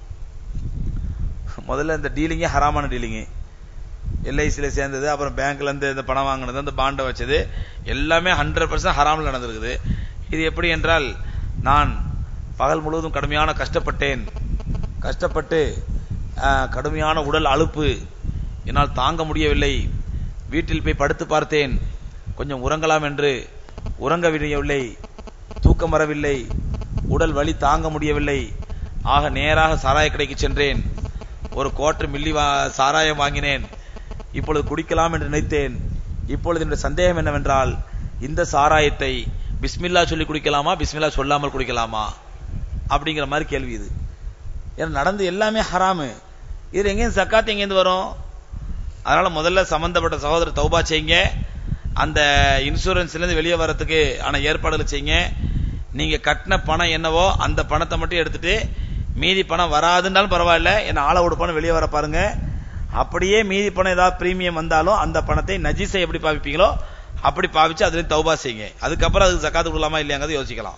முதல்ல இந்த டீலிங்கே ஹராமான டீலிங்கு எல்ஐசியில் சேர்ந்தது அப்புறம் பேங்க்ல இருந்து இந்த பணம் வாங்கினது அந்த பாண்டை வச்சது எல்லாமே ஹண்ட்ரட் பர்சன்ட் ஹராமில் நடந்திருக்குது இது எப்படி என்றால் நான் பகல் முழுவதும் கடுமையான கஷ்டப்பட்டேன் கஷ்டப்பட்டு கடுமையான உடல் அலுப்பு என்னால் தாங்க முடியவில்லை வீட்டில் போய் படுத்து பார்த்தேன் கொஞ்சம் உறங்கலாம் என்று உறங்க விடவில்லை தூக்கம் வரவில்லை உடல் வலி தாங்க முடியவில்லை ஆக நேராக சாராய கடைக்கு சென்றேன் ஒரு கோட்டர் மில்லி சாராயம் வாங்கினேன் இப்பொழுது குடிக்கலாம் என்று நினைத்தேன் இப்பொழுது என்னுடைய சந்தேகம் என்னவென்றால் இந்த சாராயத்தை பிஸ்மில்லா சொல்லி குடிக்கலாமா பிஸ்மில்லா சொல்லாமல் குடிக்கலாமா அப்படிங்கிற மாதிரி கேள்வி இது ஏன்னா நடந்து எல்லாமே ஹராமு இது எங்கேயும் சக்காத்து எங்கேருந்து வரும் அதனால முதல்ல சம்பந்தப்பட்ட சகோதரர் தௌபா செய்யுங்க அந்த இன்சூரன்ஸ்ல இருந்து வெளியே வரதுக்கு ஆன ஏற்பாடுகளை செய்யுங்க நீங்க கட்டின பணம் என்னவோ அந்த பணத்தை மட்டும் எடுத்துட்டு மீதி பணம் வராதுன்னாலும் பரவாயில்ல என்ன ஆள விடு பணம் வெளியே வர பாருங்க அப்படியே மீதி பணம் ஏதாவது பிரீமியம் வந்தாலும் அந்த பணத்தை நஜீஸை எப்படி பாவிப்பீங்களோ அப்படி பாவிச்சு அதுல தௌபா செய்யுங்க அதுக்கப்புறம் அதுக்கு சக்காத்து கொடுக்கலாமா இல்லையாங்கிறது யோசிக்கலாம்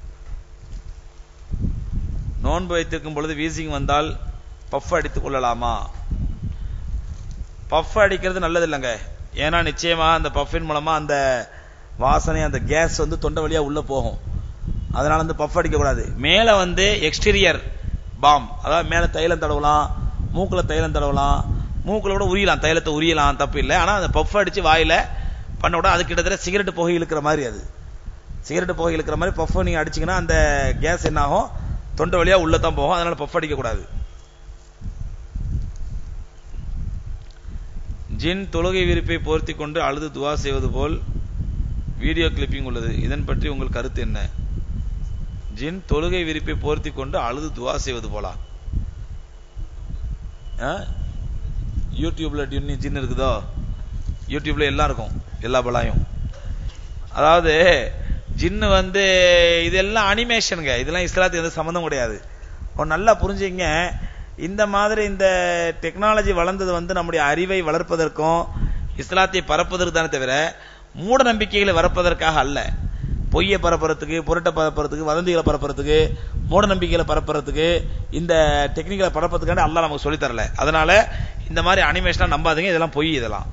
நோன்பு வைத்திருக்கும் பொழுது வீசிங் வந்தால் பஃப் அடித்துக் கொள்ளலாமா பஃப் அடிக்கிறது நல்லது இல்லைங்க ஏன்னா நிச்சயமா அந்த பஃபின் மூலமா அந்த வாசனை அந்த கேஸ் வந்து தொண்டை வழியா உள்ள போகும் அதனால வந்து பஃப் அடிக்க கூடாது மேல வந்து எக்ஸ்டீரியர் பாம் அதாவது மேல தைலம் தடவலாம் மூக்குல தைலம் தடவலாம் மூக்குல கூட உரியலாம் தைலத்தை உரியலாம் தப்பு இல்லை ஆனா அந்த பஃப் அடிச்சு வாயில பண்ண கூட அது கிட்டத்தட்ட சிகரெட் புகை இழுக்கிற மாதிரி அது சிகரெட் புகை இழுக்கிற மாதிரி பஃப் நீங்க அடிச்சீங்கன்னா அந்த கேஸ் என்ன ஆகும் தொண்டை வழியா உள்ளதான் போகும் அதனால பஃப் அடிக்க கூடாது ஜின் தொழுகை விரிப்பை போர்த்தி கொண்டு அழுது துவா செய்வது போல் வீடியோ கிளிப்பிங் உள்ளது இதன் பற்றி உங்கள் கருத்து என்ன ஜின் தொழுகை விரிப்பை போர்த்தி கொண்டு அழுது துவா செய்வது போலா யூடியூப்ல ஜின் இருக்குதோ யூடியூப்ல எல்லாம் இருக்கும் எல்லா பலாயும் அதாவது ஜின்னு வந்து இதெல்லாம் அனிமேஷனுங்க இதெல்லாம் இஸ்லாத்துக்கு எந்த சம்மந்தம் கிடையாது நல்லா புரிஞ்சுங்க இந்த மாதிரி இந்த டெக்னாலஜி வளர்ந்தது வந்து நம்முடைய அறிவை வளர்ப்பதற்கும் இஸ்லாத்தை பரப்புவதற்கு தானே தவிர மூட நம்பிக்கைகளை வரப்பதற்காக அல்ல பொய்யை பரப்புறதுக்கு புரட்ட பரப்புறதுக்கு வதந்திகளை பரப்புறதுக்கு மூட நம்பிக்கைகளை பரப்புறதுக்கு இந்த டெக்னிக்கலை பரப்புறதுக்காண்டி அல்ல நமக்கு சொல்லி தரல அதனால இந்த மாதிரி அனிமேஷனா நம்பாதீங்க இதெல்லாம் பொய் இதெல்லாம்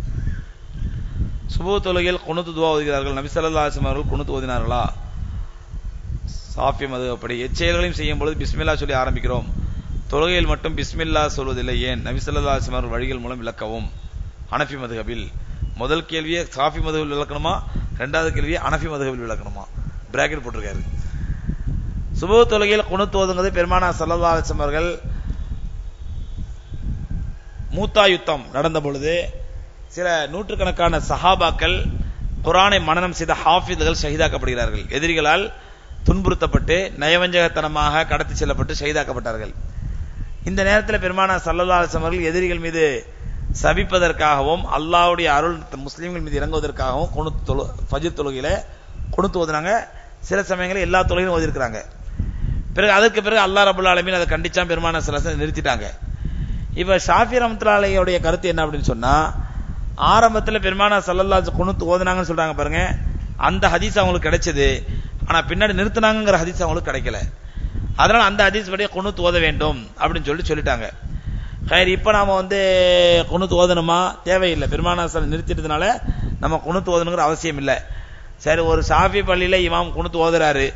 சுபு தொழுகையில் குணுத்து துவா ஓதுகிறார்கள் நபி சல்லா அவர்கள் குணுத்து ஓதினார்களா சாஃபியம் அது அப்படி எச்செயல்களையும் செய்யும் பொழுது பிஸ்மில்லா சொல்லி ஆரம்பிக்கிறோம் தொழுகையில் மட்டும் பிஸ்மில்லா சொல்வதில்லை ஏன் நபி சல்லா அவர்கள் வழிகள் மூலம் விளக்கவும் அனஃபி மதுஹபில் முதல் கேள்வியை சாஃபி மதுஹபில் விளக்கணுமா ரெண்டாவது கேள்வியை அனஃபி மதுஹபில் விளக்கணுமா பிராக்கெட் போட்டிருக்காரு சுபு தொழுகையில் குணுத்து ஓதுங்கிறது பெருமானா சல்லல்லா அலிஸ்லாம் அவர்கள் மூத்தா யுத்தம் நடந்த பொழுது சில நூற்றுக்கணக்கான சஹாபாக்கள் குரானை மனனம் செய்த ஹாஃபிதுகள் ஷஹீதாக்கப்படுகிறார்கள் எதிரிகளால் துன்புறுத்தப்பட்டு நயவஞ்சகத்தனமாக கடத்தி செல்லப்பட்டு ஷஹீதாக்கப்பட்டார்கள் இந்த நேரத்தில் பெருமானா சல்லல்லா அலிஸ்லாம் அவர்கள் எதிரிகள் மீது சபிப்பதற்காகவும் அல்லாஹ்வுடைய அருள் முஸ்லீம்கள் மீது இறங்குவதற்காகவும் குணுத்து தொழு ஃபஜ்ர் தொழுகையில குணுத்து ஓதுனாங்க சில சமயங்களில் எல்லா தொழுகையும் ஓதிருக்கிறாங்க பிறகு அதற்கு பிறகு அல்லாஹ் ரபுல் ஆலமீன் அதை கண்டிச்சான் பெருமான சில நிறுத்திட்டாங்க இப்ப ஷாஃபி ரஹமத்துல்லாஹியோடைய கருத்து என்ன அப்படின்னு சொன்னா ஆரம்பத்துல பெருமானா சல்லல்லா குணுத்து ஓதுனாங்கன்னு சொல்றாங்க பாருங்க அந்த ஹதீஸ் அவங்களுக்கு கிடைச்சது ஆனா பின்னாடி நிறுத்தினாங்கிற ஹதீஸ் அவங்களுக்கு கிடைக்கல அதனால அந்த ஹதீஸ் படி குணுத்து ஓத வேண்டும் அப்படின்னு சொல்லிட்டு சொல்லிட்டாங்க கயிறு இப்ப நாம வந்து குணுத்து ஓதணுமா தேவையில்லை பெருமானா சல் நிறுத்திட்டதுனால நம்ம குணுத்து ஓதணுங்கிற அவசியம் இல்லை சரி ஒரு ஷாஃபி பள்ளியில இமாம் குணுத்து ஓதுறாரு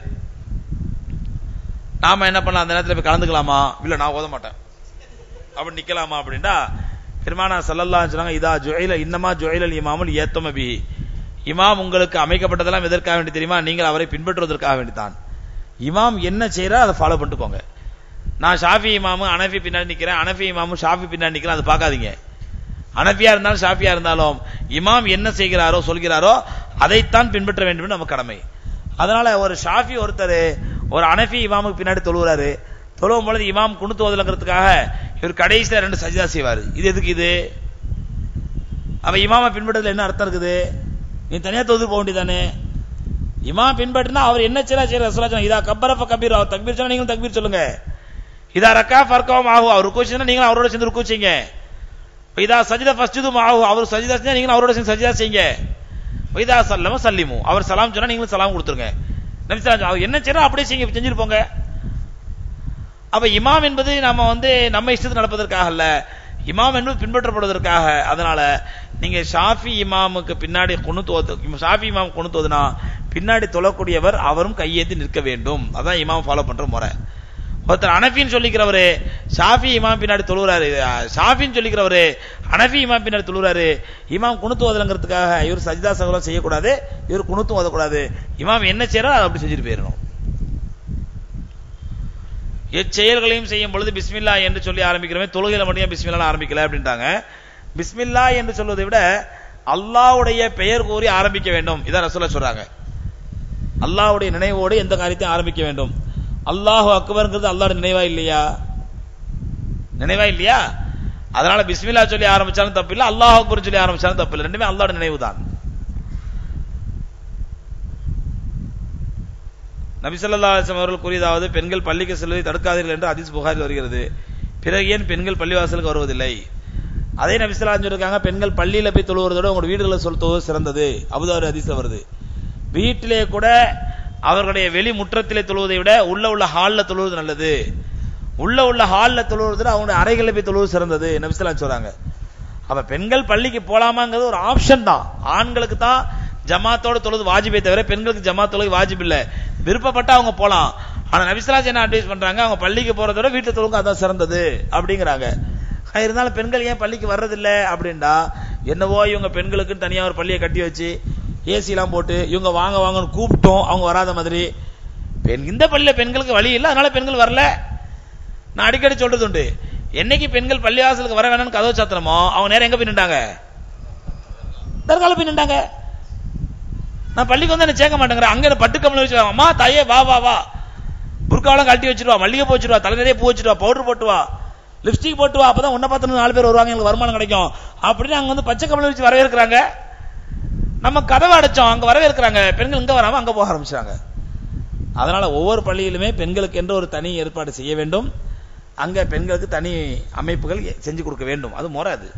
நாம என்ன பண்ணலாம் அந்த நேரத்தில் போய் கலந்துக்கலாமா இல்ல நான் ஓத மாட்டேன் அப்படி நிக்கலாமா அப்படின்டா பெருமானா சல்லல்லா சொன்னாங்க இதா ஜுவைல இன்னமா ஜுவைலல் இமாமுல் ஏத்தம பி இமாம் உங்களுக்கு அமைக்கப்பட்டதெல்லாம் எதற்காக வேண்டி தெரியுமா நீங்கள் அவரை பின்பற்றுவதற்காக வேண்டித்தான் இமாம் என்ன செய்யறா அதை ஃபாலோ பண்ணிட்டுக்கோங்க நான் ஷாஃபி இமாமு அனஃபி பின்னாடி நிக்கிறேன் அனஃபி இமாமு ஷாஃபி பின்னாடி நிக்கிறேன் அதை பார்க்காதீங்க அனஃபியா இருந்தாலும் ஷாஃபியா இருந்தாலும் இமாம் என்ன செய்கிறாரோ சொல்கிறாரோ அதைத்தான் பின்பற்ற வேண்டும் என்று நம்ம கடமை அதனால ஒரு ஷாஃபி ஒருத்தர் ஒரு அனஃபி இமாமுக்கு பின்னாடி தொழுகிறாரு தொழுவும் பொழுது இமாம் குணுத்து ஓதலங்கிறதுக்காக இவர் கடைசியில ரெண்டு சஜிதா செய்வாரு இது எதுக்கு இது அப்ப இமாம பின்பற்றதுல என்ன அர்த்தம் இருக்குது நீ தனியா தொழுது போக வேண்டியதானே இமாம் பின்பற்றினா அவர் என்ன செய்யறா செய்யற ரசூலா இதா கப்பரப்ப கபீர் அவர் தக்பீர் சொன்னா நீங்களும் தக்பீர் சொல்லுங்க இதா ரக்கா ஃபர்கவும் ஆகும் அவர் ருக்கு செஞ்சா நீங்களும் அவரோட சேர்ந்து ருக்கு செய்யுங்க இதா சஜிதா ஃபஸ்ஜுதும் ஆகும் அவர் சஜிதா செஞ்சா நீங்களும் அவரோட சேர்ந்து சஜிதா செய்யுங்க இதா சல்லம சல்லிமு அவர் சலாம் சொன்னா நீங்களும் சலாம் கொடுத்துருங்க நபி ஸல்லல்லாஹு அவர் என்ன செய்யறா அப்படியே செய்யுங்க செஞ்சுட்டு போங்க அப்ப இமாம் என்பது நம்ம வந்து நம்ம இஷ்டத்துக்கு நடப்பதற்காக அல்ல இமாம் என்பது பின்பற்றப்படுவதற்காக அதனால நீங்க ஷாஃபி இமாமுக்கு பின்னாடி குணுத்துவது ஷாஃபி இமாம் குணுத்துவதுனா பின்னாடி தொழக்கூடியவர் அவரும் கையேந்தி நிற்க வேண்டும் அதான் இமாம் ஃபாலோ பண்ற முறை ஒருத்தர் அனஃபின்னு சொல்லிக்கிறவரு ஷாஃபி இமாம் பின்னாடி தொழுகிறாரு ஷாஃபின்னு சொல்லிக்கிறவரு அனஃபி இமாம் பின்னாடி தொழுகிறாரு இமாம் குணுத்து ஓதலங்கிறதுக்காக இவர் சஜிதா சகலம் செய்யக்கூடாது இவர் குணுத்தும் ஓதக்கூடாது இமாம் என்ன செய்யறோ அதை அப்படி செஞ்சுட்டு போயிடணும் எச்செயல்களையும் செய்யும் பொழுது பிஸ்மில்லா என்று சொல்லி ஆரம்பிக்கிறோமே தொழுகையில மட்டும் ஏன் பிஸ்மில்லா ஆரம்பிக்கல அப்படின்ட்டாங்க பிஸ்மில்லா என்று சொல்வதை விட அல்லாஹ்வுடைய பெயர் கூறி ஆரம்பிக்க வேண்டும் இதான் ரசூலா சொல்றாங்க அல்லாஹ்வுடைய நினைவோடு எந்த காரியத்தையும் ஆரம்பிக்க வேண்டும் அல்லாஹ் அக்பர்ங்கிறது அல்லாஹ்வுடைய நினைவா இல்லையா நினைவா இல்லையா அதனால பிஸ்மில்லா சொல்லி ஆரம்பிச்சாலும் தப்பு இல்லை அல்லாஹ் அக்பர் சொல்லி ஆரம்பிச்சாலும் தப்பு இல்லை ரெண்டுமே அல்லாஹ்வுடைய நினைவு தான் நபிசல்லா அலிஸ்லாம் அவர்கள் கூறியதாவது பெண்கள் பள்ளிக்கு செல்வதை தடுக்காதீர்கள் என்று ஹதீஸ் புகாரில் வருகிறது பிறகு ஏன் பெண்கள் பள்ளிவாசலுக்கு வருவதில்லை அதே நபிசல்லா சொல்லிருக்காங்க பெண்கள் பள்ளியில போய் தொழுவதோட உங்களோட வீடுகளை சொல் தொழுவது சிறந்தது அபுதாரி ஹதீஸ்ல வருது வீட்டிலே கூட அவர்களுடைய வெளி முற்றத்திலே தொழுவதை விட உள்ள உள்ள ஹால்ல தொழுவது நல்லது உள்ள உள்ள ஹால்ல தொழுவது அவங்களுடைய அறைகளில் போய் தொழுவது சிறந்தது நபிசல்லா சொல்றாங்க அப்ப பெண்கள் பள்ளிக்கு போலாமாங்கிறது ஒரு ஆப்ஷன் தான் ஆண்களுக்கு தான் ஜமாத்தோட தொழுது வாஜிபே தவிர பெண்களுக்கு ஜமாத் தொழுகை வாஜிப் இல்ல விருப்பப்பட்டா அவங்க போலாம் ஆனா நபிஸ்ராஜ் என்ன அட்வைஸ் பண்றாங்க அவங்க பள்ளிக்கு போறதோட வீட்டு தொழுங்க அதான் சிறந்தது அப்படிங்கிறாங்க இருந்தாலும் பெண்கள் ஏன் பள்ளிக்கு வர்றதில்ல அப்படின்டா என்னவோ இவங்க பெண்களுக்கு தனியா ஒரு பள்ளியை கட்டி வச்சு ஏசி எல்லாம் போட்டு இவங்க வாங்க வாங்கன்னு கூப்பிட்டோம் அவங்க வராத மாதிரி பெண் இந்த பள்ளியில பெண்களுக்கு வழி இல்லை அதனால பெண்கள் வரல நான் அடிக்கடி சொல்றது உண்டு என்னைக்கு பெண்கள் பள்ளிவாசலுக்கு வர வேணும்னு கதவு சாத்திரமோ அவங்க நேரம் எங்க பின்னுட்டாங்க தற்கால பின்னுட்டாங்க நான் பள்ளிக்கு வந்து என்ன சேர்க்க மாட்டேங்கிறேன் அங்க பட்டு கம்மல வச்சு அம்மா தாயே வா வா வா புர்காவெல்லாம் கழட்டி வச்சிருவா மல்லிகை பூ வச்சிருவா தலை நிறைய பூ வச்சிருவா பவுடர் போட்டு வா லிப்ஸ்டிக் போட்டு வா அப்பதான் உன்ன பார்த்து நாலு பேர் வருவாங்க எனக்கு வருமானம் கிடைக்கும் அப்படின்னு அங்க வந்து பச்சை கம்மல வச்சு வரவேற்கிறாங்க நம்ம கதவை அடைச்சோம் அங்க வரவேற்கிறாங்க பெண்கள் இங்க வராம அங்க போக ஆரம்பிச்சாங்க அதனால ஒவ்வொரு பள்ளியிலுமே பெண்களுக்கு என்று ஒரு தனி ஏற்பாடு செய்ய வேண்டும் அங்க பெண்களுக்கு தனி அமைப்புகள் செஞ்சு கொடுக்க வேண்டும் அது முறை அது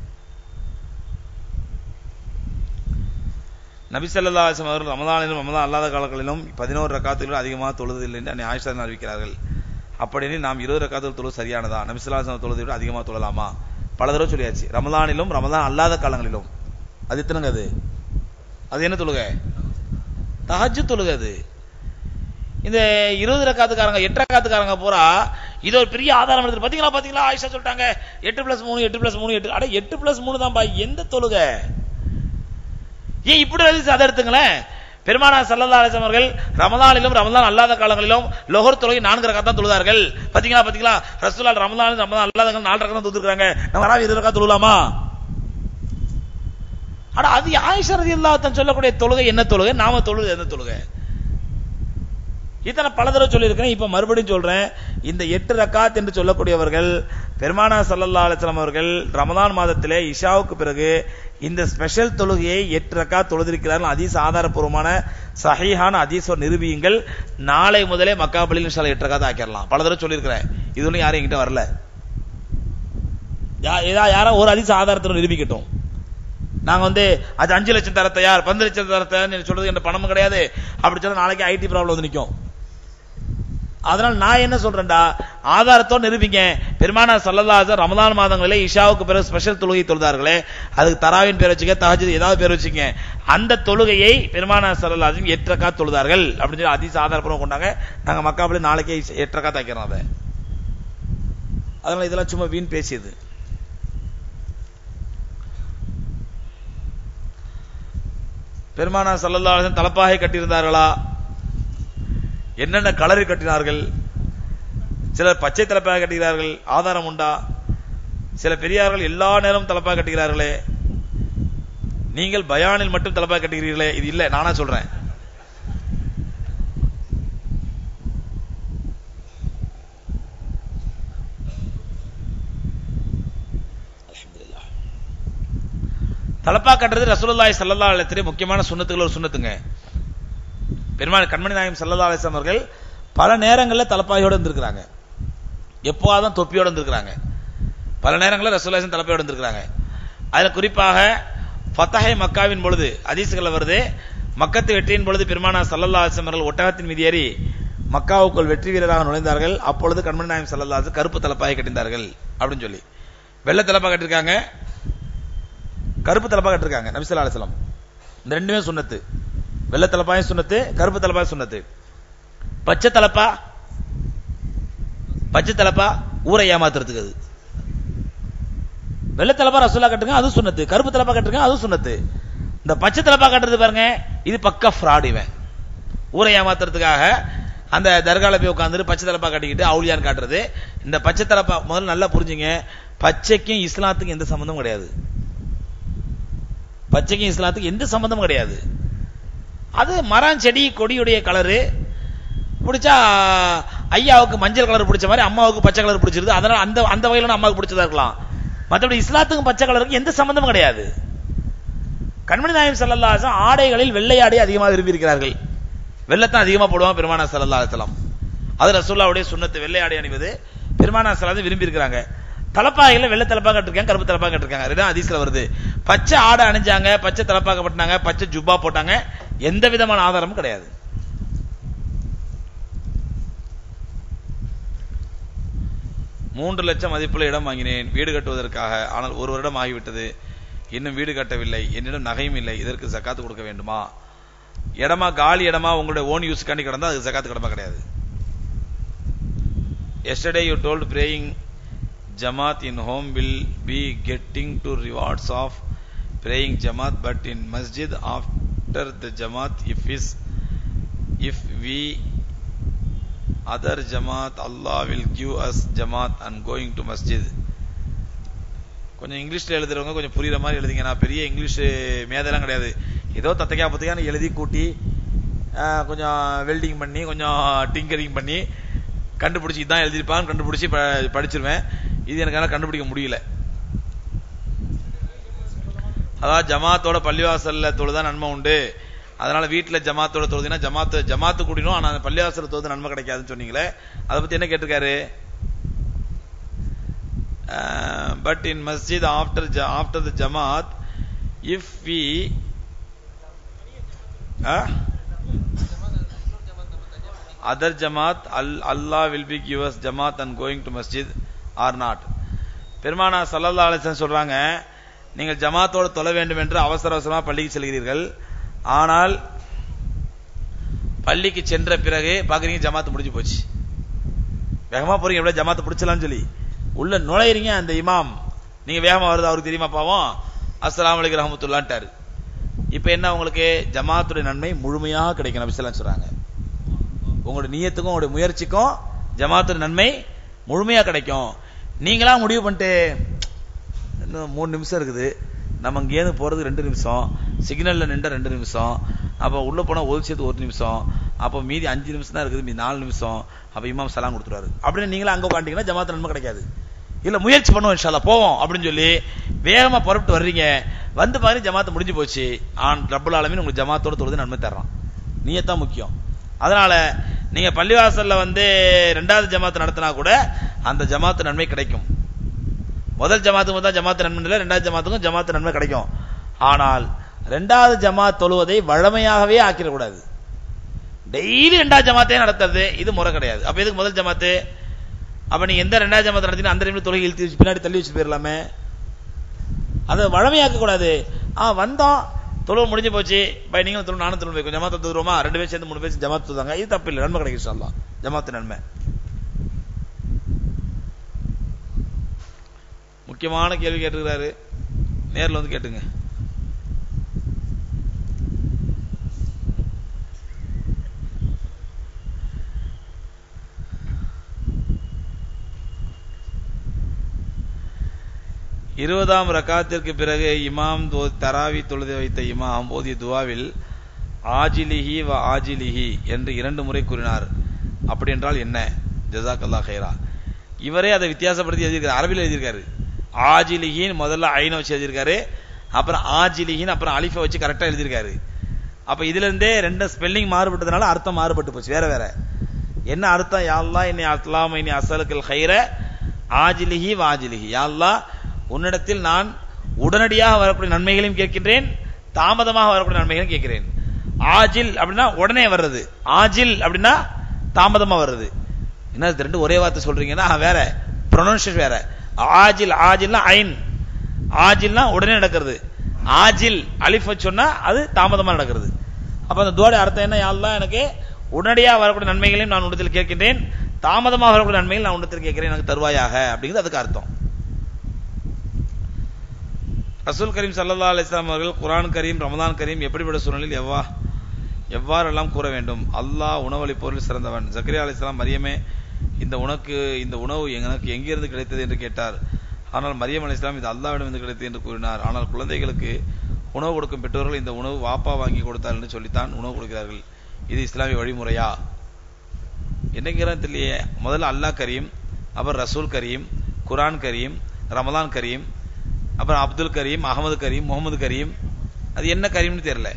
நபிசல்லா அலிஸ்லாம் அவர்கள் ரமதானிலும் ரமதான் அல்லாத காலங்களிலும் பதினோரு ரக்காத்துகளும் அதிகமாக தொழுதில்லை என்று அன்னை ஆயிஷா அறிவிக்கிறார்கள் அப்படியெனில் நாம் இருபது ரக்காத்துகள் தொழுது சரியானதா நபிசல்லா தொழுதை விட அதிகமாக தொழலாமா பல தடவை சொல்லியாச்சு ரமதானிலும் ரமதான் அல்லாத காலங்களிலும் அது எத்தனைங்க அது அது என்ன தொழுகை தஹஜ் தொழுகை அது இந்த இருபது ரக்காத்துக்காரங்க எட்டு ரக்காத்துக்காரங்க பூரா இது ஒரு பெரிய ஆதாரம் எடுத்து பாத்தீங்களா பாத்தீங்களா ஆயிஷா சொல்லிட்டாங்க எட்டு பிளஸ் மூணு எட்டு பிளஸ் மூணு எட்டு அட எட்டு பிளஸ் மூணு தான்ப்பா எந்த தொழுகை ஏன் இப்படி எழுதி அதை எடுத்துங்களேன் பெருமானா சல்லல்லா அலிஸ்லாம் அவர்கள் ரமதானிலும் ரமதான் அல்லாத காலங்களிலும் லொஹர் தொழுகை நான்கு ரக்கா தான் தொழுதார்கள் பாத்தீங்களா பாத்தீங்களா ரசூலா ரமதான் ரமதான் அல்லாத நாலு ரக்கா தான் தொழுதுருக்காங்க நம்ம வரா இருபது ரக்கா தொழுலாமா ஆனா அது ஆயிஷா ரலியல்லாஹு சொல்லக்கூடிய தொழுகை என்ன தொழுகை நாம தொழுது என்ன தொழுகை இத்தனை பல தடவை சொல்லியிருக்கிறேன் இப்ப மறுபடியும் சொல்றேன் இந்த எட்டு ரக்காத் என்று சொல்லக்கூடியவர்கள் பெருமானா சல்லல்லா அலிஸ்லாம் அவர்கள் ரமதான் மாதத்திலே இஷாவுக்கு பிறகு இந்த ஸ்பெஷல் தொழுகையை எட்டு ரக்காத் தொழுதிருக்கிறார்கள் அதீஸ் ஆதாரப்பூர்வமான சஹீஹான அதீஸ் நிரூபியுங்கள் நாளை முதலே மக்காபலில் இன்ஷால்லா எட்டு ரக்காத் ஆக்கிடலாம் பல தடவை சொல்லியிருக்கிறேன் இது ஒன்றும் யாரும் என்கிட்ட வரல யா- ஏதா யாரோ ஒரு அதிச ஆதாரத்தை நிரூபிக்கட்டும் நாங்க வந்து அது அஞ்சு லட்சம் தர தயார் பத்து லட்சம் தர தயார் சொல்றது என்ற பணமும் கிடையாது அப்படி சொன்னா நாளைக்கு ஐடி ப்ராப்ளம் வந்து நிக்கும் அதனால நான் என்ன சொல்றேன்டா ஆதாரத்தோடு நிரூபிங்க பெருமானா சல்லல்லாஹு ரமதான் மாதங்களிலே இஷாவுக்கு பிறகு ஸ்பெஷல் தொழுகை தொழுதார்களே அதுக்கு தராவின் பேர் வச்சுக்க தஹஜ்ஜுத் ஏதாவது பேர் வச்சுங்க அந்த தொழுகையை பெருமானா சல்லல்லாஹு எட்டு ரக்காத் தொழுதார்கள் அப்படின்னு சொல்லி அதிச ஆதாரப்பூர்வம் கொண்டாங்க நாங்க மக்காபலி நாளைக்கே எட்டு ரக்காத் ஆக்கிறோம் அதை அதனால இதெல்லாம் சும்மா வீண் பேசியது பெருமானா சல்லல்லாஹு அலைஹி வஸல்லம் தலப்பாகை கட்டியிருந்தார்களா என்னென்ன கலரில் கட்டினார்கள் சிலர் பச்சை தலப்பாக கட்டுகிறார்கள் ஆதாரம் உண்டா சில பெரியார்கள் எல்லா நேரமும் தலப்பாக கட்டுகிறார்களே நீங்கள் பயானில் மட்டும் தலப்பாக கட்டுகிறீர்களே இது இல்ல நானா சொல்றேன் அல்ஹம்துலில்லாஹ். தலப்பா கட்டுறது ரசூலுல்லாஹி ஸல்லல்லாஹு அலைஹி வஸல்லம் முக்கியமான சுன்னத்துகள் ஒரு சுன்னத்துங்க பெருமாள் கண்மணி நாயகம் ஸல்லல்லாஹு அலைஹி வஸல்லம் அவர்கள் பல நேரங்களில் தலப்பாயோட இருந்திருக்கிறாங்க எப்போதான் தொப்பியோட இருந்திருக்கிறாங்க பல நேரங்களில் ரசூலுல்லாஹி தலப்பாயோட இருந்திருக்கிறாங்க அதுல குறிப்பாக ஃபத்தஹை மக்காவின் பொழுது ஹதீஸ்கள் வருது மக்கத்து வெற்றியின் பொழுது பெருமானா ஸல்லல்லாஹு அலைஹி வஸல்லம் அவர்கள் ஒட்டகத்தின் மீது ஏறி மக்காவுக்குள் வெற்றி வீரராக நுழைந்தார்கள் அப்பொழுது கண்மணி நாயகம் ஸல்லல்லாஹு அலைஹி வஸல்லம் கருப்பு தலப்பாயை கட்டினார்கள் அப்படின்னு சொல்லி வெள்ளை தலப்பா கட்டிருக்காங்க கருப்பு தலப்பா கட்டிருக்காங்க நபி ஸல்லல்லாஹு அலைஹி வஸல்லம் இந்த ரெண்டுமே சுன்னத்து வெள்ளை தலப்பாயும் சுன்னத்து கருப்பு தலப்பாயும் சுன்னத்து பச்சை தலப்பா பச்சை தலப்பா ஊரை ஏமாத்துறதுக்கு அது வெள்ளை தலப்பா ரசூலா கட்டுங்க அது சுன்னத்து கருப்பு தலப்பா கட்டுங்க அது சுன்னத்து இந்த பச்சை தலப்பா கட்டுறது பாருங்க இது பக்க ஃப்ராட் இவன் ஊரை ஏமாத்துறதுக்காக அந்த தர்கால போய் உட்காந்துட்டு பச்சை தலப்பா கட்டிக்கிட்டு அவுளியான்னு காட்டுறது இந்த பச்சை தலப்பா முதல்ல நல்லா புரிஞ்சுங்க பச்சைக்கும் இஸ்லாத்துக்கும் எந்த சம்பந்தமும் கிடையாது பச்சைக்கும் இஸ்லாத்துக்கும் எந்த சம்பந்தமும் கிடையாது அது மரம் செடி கொடியுடைய கலரு பிடிச்சா ஐயாவுக்கு மஞ்சள் கலர் பிடிச்ச மாதிரி அம்மாவுக்கு பச்சை கலர் பிடிச்சிருது அதனால அந்த அந்த வகையில அம்மாவுக்கு பிடிச்சதா இருக்கலாம் மற்றபடி இஸ்லாத்துக்கும் பச்சை கலருக்கு எந்த சம்பந்தமும் கிடையாது கண்மணி நாயம் ஸல்லல்லாஹு அலைஹி வஸல்லம் ஆடைகளில் வெள்ளை ஆடை அதிகமாக விரும்பி இருக்கிறார்கள் வெள்ளத்தான் அதிகமா போடுவான் பெருமானா ஸல்லல்லாஹு அலைஹி வஸல்லம் அது ரசூலுல்லாஹ்வுடைய சுன்னத்து வெள்ளை ஆடை அணிவது பெருமானா ஸல்லல்லாஹு விரும்பி இருக்கிறாங்க தலப்பாகையில வெள்ளை தலப்பா கட்டிருக்காங்க கருப்பு தலப்பா கட்டிருக்காங்க இதுதான் ஹதீஸ்ல வருது பச்சை ஆடை அணிஞ்சாங்க பச்சை தலப்பாக பட்டினாங்க பச்சை ஜுப்பா போட்டாங்க எந்த விதமான ஆதாரமும் கிடையாது மூன்று லட்சம் மதிப்புள்ள இடம் வாங்கினேன் வீடு கட்டுவதற்காக ஆனால் ஒரு வருடம் ஆகிவிட்டது இன்னும் வீடு கட்டவில்லை என்னிடம் நகையும் இல்லை இதற்கு ஜக்காத்து கொடுக்க வேண்டுமா இடமா காலி இடமா உங்களுடைய ஓன் யூஸ் காண்டி கிடந்தா அது ஜக்காத்து கடமை கிடையாது yesterday you told praying jamaat in home will be getting to rewards of praying jamaat but in masjid after the jamaat if is if we other jamaat allah will give us jamaat and going to masjid கொஞ்சம் இங்கிலீஷ்ல எழுதுறவங்க கொஞ்சம் புரியுற மாதிரி எழுதிங்க நான் பெரிய இங்கிலீஷ் மேதெல்லாம் கிடையாது ஏதோ தத்தைக்கா பத்தைக்கான்னு எழுதி கூட்டி ஆஹ், கொஞ்சம் வெல்டிங் பண்ணி கொஞ்சம் டிங்கரிங் பண்ணி கண்டுபிடிச்சி இதான் எழுதியிருப்பான்னு கண்டுபிடிச்சி ப- படிச்சிருவேன் இது எனக்கு ஆனால் கண்டுபிடிக்க முடியல அதாவது ஜமாத்தோட பள்ளிவாசல்ல தொழுதான் நன்மை உண்டு அதனால வீட்டுல ஜமாத்தோட தொழுதுனா ஜமாத்து ஜமாத்து கூடினும் ஆனா அந்த பள்ளிவாசல்ல தொழுது நன்மை கிடைக்காதுன்னு சொன்னீங்களே அதை பத்தி என்ன கேட்டிருக்காரு பட் இன் மஸ்ஜித் ஆஃப்டர் ஆஃப்டர் த ஜமாத் if we other jamaat Al- Allah will be give us jamaat and going to masjid or not பெருமானா சல்லல்லா அலிஸ்லாம் சொல்றாங்க நீங்கள் ஜமாத்தோடு தொழ வேண்டும் என்று அவசர அவசரமா பள்ளிக்கு செல்கிறீர்கள் ஆனால் பள்ளிக்கு சென்ற பிறகு பாக்குறீங்க ஜமாத்து முடிஞ்சு போச்சு வேகமா போறீங்க எப்படியா ஜமாத்து பிடிச்சலாம்னு சொல்லி உள்ள நுழையிறீங்க அந்த இமாம் நீங்க வேகமா வருது அவருக்கு தெரியுமா பாவம் அஸ்ஸலாமு அலைக்கும் ரஹமத்துல்லான்ட்டாரு இப்ப என்ன உங்களுக்கு ஜமாத்துடைய நன்மை முழுமையாக கிடைக்கும் நபி ஸல்லல்லாஹு அலைஹி சொல்றாங்க உங்களுடைய நியத்துக்கும் உங்களுடைய முயற்சிக்கும் ஜமாத்துடைய நன்மை முழுமையா கிடைக்கும் நீங்களா முடிவு பண்ணிட்டு இன்னும் மூணு நிமிஷம் இருக்குது நம்ம இங்கேருந்து போறது ரெண்டு நிமிஷம் சிக்னல்ல நின்ற ரெண்டு நிமிஷம் அப்ப உள்ள போனா ஒரு சேர்த்து ஒரு நிமிஷம் அப்ப மீதி அஞ்சு நிமிஷம் தான் இருக்குது மீதி நாலு நிமிஷம் அப்ப இமாம் சலாம் கொடுத்துருவாரு அப்படின்னு நீங்களும் அங்க உட்காந்துட்டீங்கன்னா ஜமாத்து நன்மை கிடைக்காது இல்ல முயற்சி பண்ணுவோம் இன்ஷால்லா போவோம் அப்படின்னு சொல்லி வேகமா புறப்பட்டு வர்றீங்க வந்து பாருங்க ஜமாத்து முடிஞ்சு போச்சு ஆன் ரப்பல் ஆலமீன் உங்களுக்கு ஜமாத்தோட தொழுது நன்மை தர்றான் நீயத்தான் முக்கியம் அதனால நீங்க பள்ளிவாசல்ல வந்து ரெண்டாவது ஜமாத்து நடத்தினா கூட அந்த ஜமாத்து நன்மை கிடைக்கும் முதல் ஜமாத்துக்கு தான் ஜமாத்து நன்மை இல்லை ரெண்டாவது ஜமாத்துக்கும் ஜமாத்து நன்மை கிடைக்கும் ஆனால் ரெண்டாவது ஜமாத் தொழுவதை வழமையாகவே ஆக்கிடக்கூடாது டெய்லி ரெண்டாவது ஜமாத்தே நடத்துறது இது முறை கிடையாது அப்ப எதுக்கு முதல் ஜமாத்து அப்ப நீங்க எந்த ரெண்டாவது ஜமாத் நடத்தினா அந்த டைம்ல தொழுகை இழுத்து வச்சு பின்னாடி தள்ளி வச்சு போயிடலாமே அதை வழமையாக்க கூடாது ஆ வந்தோம் தொழுவு முடிஞ்சு போச்சு பை நீங்களும் தொழு நானும் தொழு கொஞ்சம் ஜமாத்து தொழுவோமா ரெண்டு பேரும் சேர்ந்து மூணு பேர் ஜமாத்து தொழுதாங்க இது தப்பு இல்லை நன்மை கிடைக்கும் சொல்லலாம் ஜமாத்து நன்மை முக்கியமான கேள்வி கேட்டுக்கிறாரு நேர்ல வந்து கேட்டுங்க இருபதாம் ரக்காத்திற்கு பிறகு இமாம் தோ- தராவி தொழுது வைத்த இமாம் போதிய துவாவில் ஆஜிலிஹி வ ஆஜிலிஹி என்று இரண்டு முறை கூறினார் அப்படி என்றால் என்ன ஜசாக்கல்லா ஹைரா இவரே அதை வித்தியாசப்படுத்தி எழுதியிருக்காரு அரபியில் எழுதியிருக்காரு ஆஜிலிஹின் முதல்ல ஐனை வச்சு எழுதியிருக்காரு அப்புறம் ஆஜிலிஹின் அப்புறம் அலிஃபை வச்சு கரெக்டா எழுதியிருக்காரு அப்ப இதுல இருந்தே ரெண்டு ஸ்பெல்லிங் மாறுபட்டதுனால அர்த்தம் மாறுபட்டு போச்சு வேற வேற என்ன அர்த்தம் யா அல்லாஹ் இன்னி அஸ்லாம் இன்னி அசலுக்கல் ஹைர ஆஜிலிஹி வாஜிலிஹி யா அல்லாஹ் உன்னிடத்தில் நான் உடனடியாக வரக்கூடிய நன்மைகளையும் கேட்கின்றேன் தாமதமாக வரக்கூடிய நன்மைகளையும் கேட்கிறேன் ஆஜில் அப்படின்னா உடனே வர்றது ஆஜில் அப்படின்னா தாமதமா வர்றது என்ன இது ரெண்டு ஒரே வார்த்தை சொல்றீங்கன்னா ஆ, வேற ப்ரொனன்சியேஷன் வேற ஆஜில் ஆஜில்னா ஐன் ஆஜில்னா உடனே நடக்கிறது ஆஜில் அலிஃப் சொன்னா அது தாமதமா நடக்கிறது அப்ப அந்த துவாட அர்த்தம் என்ன யா அல்லாஹ் எனக்கு உடனடியாக வரக்கூடிய நன்மைகளையும் நான் உன்னத்தில் கேட்கின்றேன் தாமதமாக வரக்கூடிய நன்மைகள் நான் உன்னத்தில் கேட்கிறேன் எனக்கு தருவாயாக அப்படிங்கிறது அதுக்கு அர்த்தம் ரசூல் கரீம் சல்லல்லா அலிஸ்லாம் அவர்கள் குர்ஆன் கரீம் ரமதான் கரீம் எப்படிப்பட்ட சூழ்நிலையில் எவ்வா எவ்வாறெல்லாம் கூற வேண்டும் அல்லாஹ் உணவளிப்போரில் சிறந்தவன் ஜக்கரியா அலிஸ்லாம் மரியமே இந்த உனக்கு இந்த உணவு எனக்கு எங்கிருந்து கிடைத்தது என்று கேட்டார் ஆனால் மரியம் அலிஸ்லாம் இது அல்லாவிடமிருந்து கிடைத்தது என்று கூறினார் ஆனால் குழந்தைகளுக்கு உணவு கொடுக்கும் பெற்றோர்கள் இந்த உணவு வாப்பா வாங்கி கொடுத்தார் என்று சொல்லித்தான் உணவு கொடுக்கிறார்கள் இது இஸ்லாமிய வழிமுறையா என்னங்கிறது தெரியலையே முதல்ல அல்லாஹ் கரீம் அப்புறம் ரசூல் கரீம் குர்ஆன் கரீம் ரமலான் கரீம் அப்புறம் அப்துல் கரீம் அகமது கரீம் முகமது கரீம் அது என்ன கரீம்னு தெரியல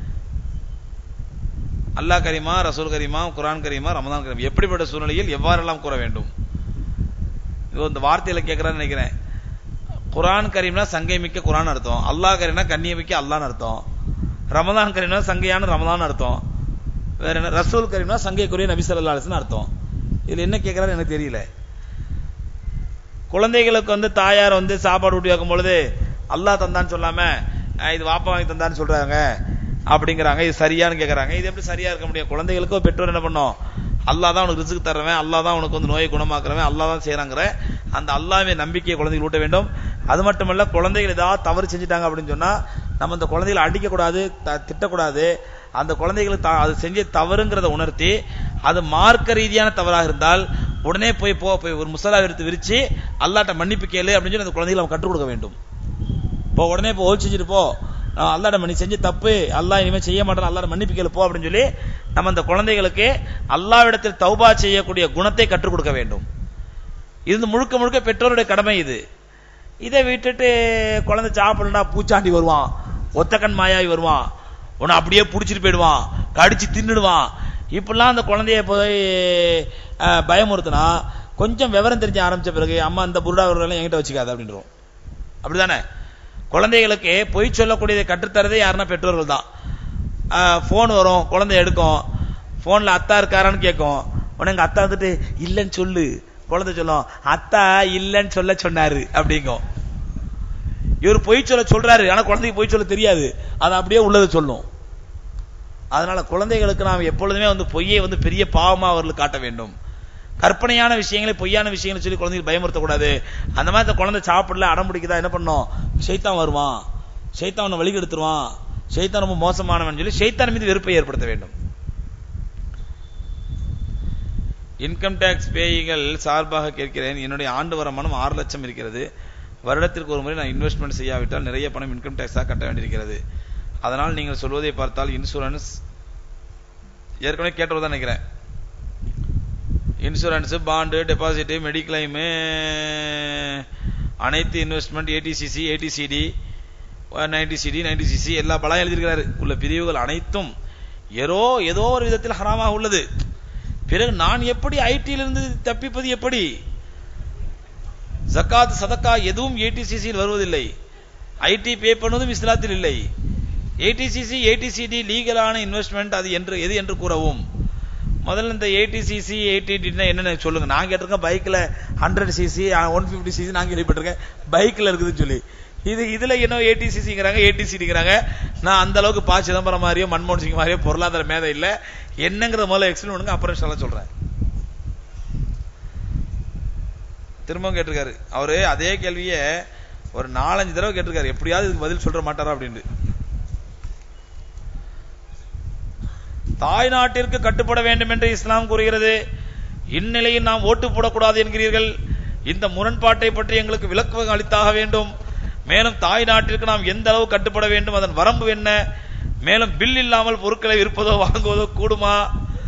அல்லாஹ் கரீமா ரசூல் கரீமா குர்ஆன் கரீமா ரமதான் கரீம் எப்படிப்பட்ட சூழ்நிலையில் எவ்வாறெல்லாம் கூற வேண்டும் இது இந்த வார்த்தையில கேட்கறான்னு நினைக்கிறேன் குர்ஆன் கரீம்னா சங்கை மிக்க குர்ஆன் அர்த்தம் அல்லாஹ் கரீம்னா கண்ணிய மிக்க அல்லாஹ்னு அர்த்தம் ரமதான் கரீம்னா சங்கையான ரமதான் அர்த்தம் வேற என்ன ரசூல் கரீம்னா சங்கைக்குரிய நபி ஸல்லல்லாஹு அலைஹி வஸல்லம் அர்த்தம் இதுல என்ன கேட்கறாரு எனக்கு தெரியல குழந்தைகளுக்கு வந்து தாயார் வந்து சாப்பாடு ஊட்டி வைக்கும் பொழுது அல்லாஹ் தந்தான்னு சொல்லாம அஹ், இது வாப்பா வாங்கி தந்தான்னு சொல்றாங்க அப்படிங்கிறாங்க இது சரியான்னு கேக்குறாங்க இது எப்படி சரியா இருக்க முடியும் குழந்தைகளுக்கோ பெற்றோர் என்ன பண்ணோம் அல்லாஹ் தான் உனக்கு ரிசுக்கு தர்றவன் அல்லாஹ் தான் உனக்கு வந்து நோயை குணமாக்குறவன் அல்லாஹ் தான் செய்யறாங்கிற அந்த அல்லாஹ்வே நம்பிக்கையை குழந்தைகள் ஊட்ட வேண்டும் அது மட்டுமல்ல குழந்தைகள் ஏதாவது தவறு செஞ்சுட்டாங்க அப்படின்னு சொன்னா நம்ம அந்த குழந்தைகளை அடிக்க கூடாது த- திட்டக்கூடாது அந்த குழந்தைகளுக்கு த- அது செஞ்ச தவறுங்கிறத உணர்த்தி அது மார்க்க ரீதியான தவறாக இருந்தால் உடனே போய் போ போய் ஒரு முசலா எடுத்து விரிச்சு அல்லாட்ட மன்னிப்பு கேளு அப்படின்னு சொல்லி அந்த குழந்தைகளை அவன் கற்றுக் கொடுக்க வேண்டும் இப்போ உடனே இப்போ ஓல் செஞ்சுட்டு போ நான் அல்லாட்ட மன்னி செஞ்ச தப்பு அல்லாஹ் இனிமே செய்ய மாட்டேன் அல்லாட்ட மன்னிப்பு கேளு போ அப்படின்னு சொல்லி நம்ம அந்த குழந்தைகளுக்கு அல்லாவிடத்தில் தௌபா செய்யக்கூடிய குணத்தை கற்றுக் கொடுக்க வேண்டும் இது முழுக்க முழுக்க பெற்றோருடைய கடமை இது இதை விட்டுட்டு குழந்தை சாப்பிடலனா பூச்சாண்டி வருவான் ஒத்தக்கண் மாயாவி வருவான் உன்னை அப்படியே புடிச்சிட்டு போயிடுவான் கடிச்சு தின்னுடுவான் இப்படிலாம் அந்த குழந்தைய போய் அஹ், பயமுறுத்தினா கொஞ்சம் விவரம் தெரிஞ்ச ஆரம்பிச்ச பிறகு அம்மா இந்த புருடா எல்லாம் என்கிட்ட வச்சுக்காத அப்படின்றோம் அப்படிதானே குழந்தைகளுக்கு பொய் சொல்லக்கூடியதை கற்றுத்தரதே யாருன்னா பெற்றோர்கள் தான் ஃபோன் வரும் குழந்தை எடுக்கும் ஃபோன்ல அத்தா இருக்காரான்னு கேட்கும் உடனே எங்க அத்தா வந்துட்டு இல்லைன்னு சொல்லு குழந்தை சொல்லும் அத்தா இல்லைன்னு சொல்ல சொன்னாரு அப்படிங்கும் இவர் பொய் சொல்ல சொல்றாரு ஆனா குழந்தைக்கு பொய் சொல்ல தெரியாது அது அப்படியே உள்ளதை சொல்லும் அதனால குழந்தைகளுக்கு நாம் எப்பொழுதுமே வந்து பொய்யை வந்து பெரிய பாவமா அவர்களுக்கு காட்ட வேண்டும் கற்பனையான விஷயங்களை பொய்யான விஷயங்களை சொல்லி குழந்தைகள் பயமுறுத்தக்கூடாது அந்த மாதிரி அந்த குழந்தை சாப்பிடல அடம் பிடிக்குதா என்ன பண்ணும் ஷைத்தான் வருவான் ஷைத்தான் அவனை வழிகெடுத்துருவான் ஷைத்தான் ரொம்ப மோசமானவன் சொல்லி ஷைத்தான் மீது வெறுப்பை ஏற்படுத்த வேண்டும் இன்கம் டேக்ஸ் பேய்கள் சார்பாக கேட்கிறேன் என்னுடைய ஆண்டு வருமானம் ஆறு லட்சம் இருக்கிறது வருடத்திற்கு ஒரு முறை நான் இன்வெஸ்ட்மெண்ட் செய்யாவிட்டால் நிறைய பணம் இன்கம் டேக்ஸாக கட்ட வேண்டியிருக்கிறது அதனால் நீங்கள் சொல்வதை பார்த்தால் இன்சூரன்ஸ் ஏற்கனவே கேட்டதான் நினைக்கிறேன் இன்சூரன்ஸ் பாண்டு டெபாசிட் மெடிக்ளைமு அனைத்து investment eighty CC eighty CD ninety CD ninety CC எல்லா பலம் எழுதியிருக்கிறாரு உள்ள பிரிவுகள் அனைத்தும் ஏதோ ஏதோ ஒரு விதத்தில் ஹராமாக உள்ளது பிறகு நான் எப்படி ஐடியிலிருந்து தப்பிப்பது எப்படி ஜக்காத் சதக்கா எதுவும் ஏடிசிசியில் வருவதில்லை ஐடி பே பண்ணுவதும் இஸ்லாத்தில் இல்லை ஏடிசிசி ஏடிசிடி லீகலான இன்வெஸ்ட்மெண்ட் அது என்று எது என்று கூறவும் முதல்ல இந்த ஏடிசிசி ஏடிடினா என்னன்னு சொல்லுங்க நான் கேட்டிருக்கேன் பைக்ல hundred CC one fifty CC நான் கேள்விப்பட்டிருக்கேன் பைக்ல இருக்குதுன்னு சொல்லி இது இதுல என்ன ஏடிசிசிங்கிறாங்க ஏடிசிடிங்கிறாங்க நான் அந்த அளவுக்கு பா சிதம்பரம் மாதிரியோ மன்மோகன் சிங் மாதிரியோ பொருளாதார மேதை இல்ல என்னங்கிறத முதல்ல எக்ஸ்பிளைன் பண்ணுங்க அப்புறம் சொல்ல சொல்றேன் திரும்பவும் கேட்டிருக்காரு அவரு அதே கேள்விய ஒரு நாலஞ்சு தடவை கேட்டிருக்காரு எப்படியாவது இதுக்கு பதில் சொல்ற மாட்டாரா அப்படின்னு தாய் நாட்டிற்கு கட்டுப்பட வேண்டும் என்று இஸ்லாம் கூறுகிறது இந்நிலையில் நாம் ஓட்டு போடக்கூடாது என்கிறீர்கள் இந்த முரண்பாட்டை பற்றி எங்களுக்கு விளக்கம் அளித்தாக வேண்டும் மேலும் தாய் நாட்டிற்கு நாம் எந்த அளவு கட்டுப்பட வேண்டும் அதன் வரம்பு என்ன மேலும் பில் இல்லாமல் பொருட்களை விற்பதோ வாங்குவதோ கூடுமா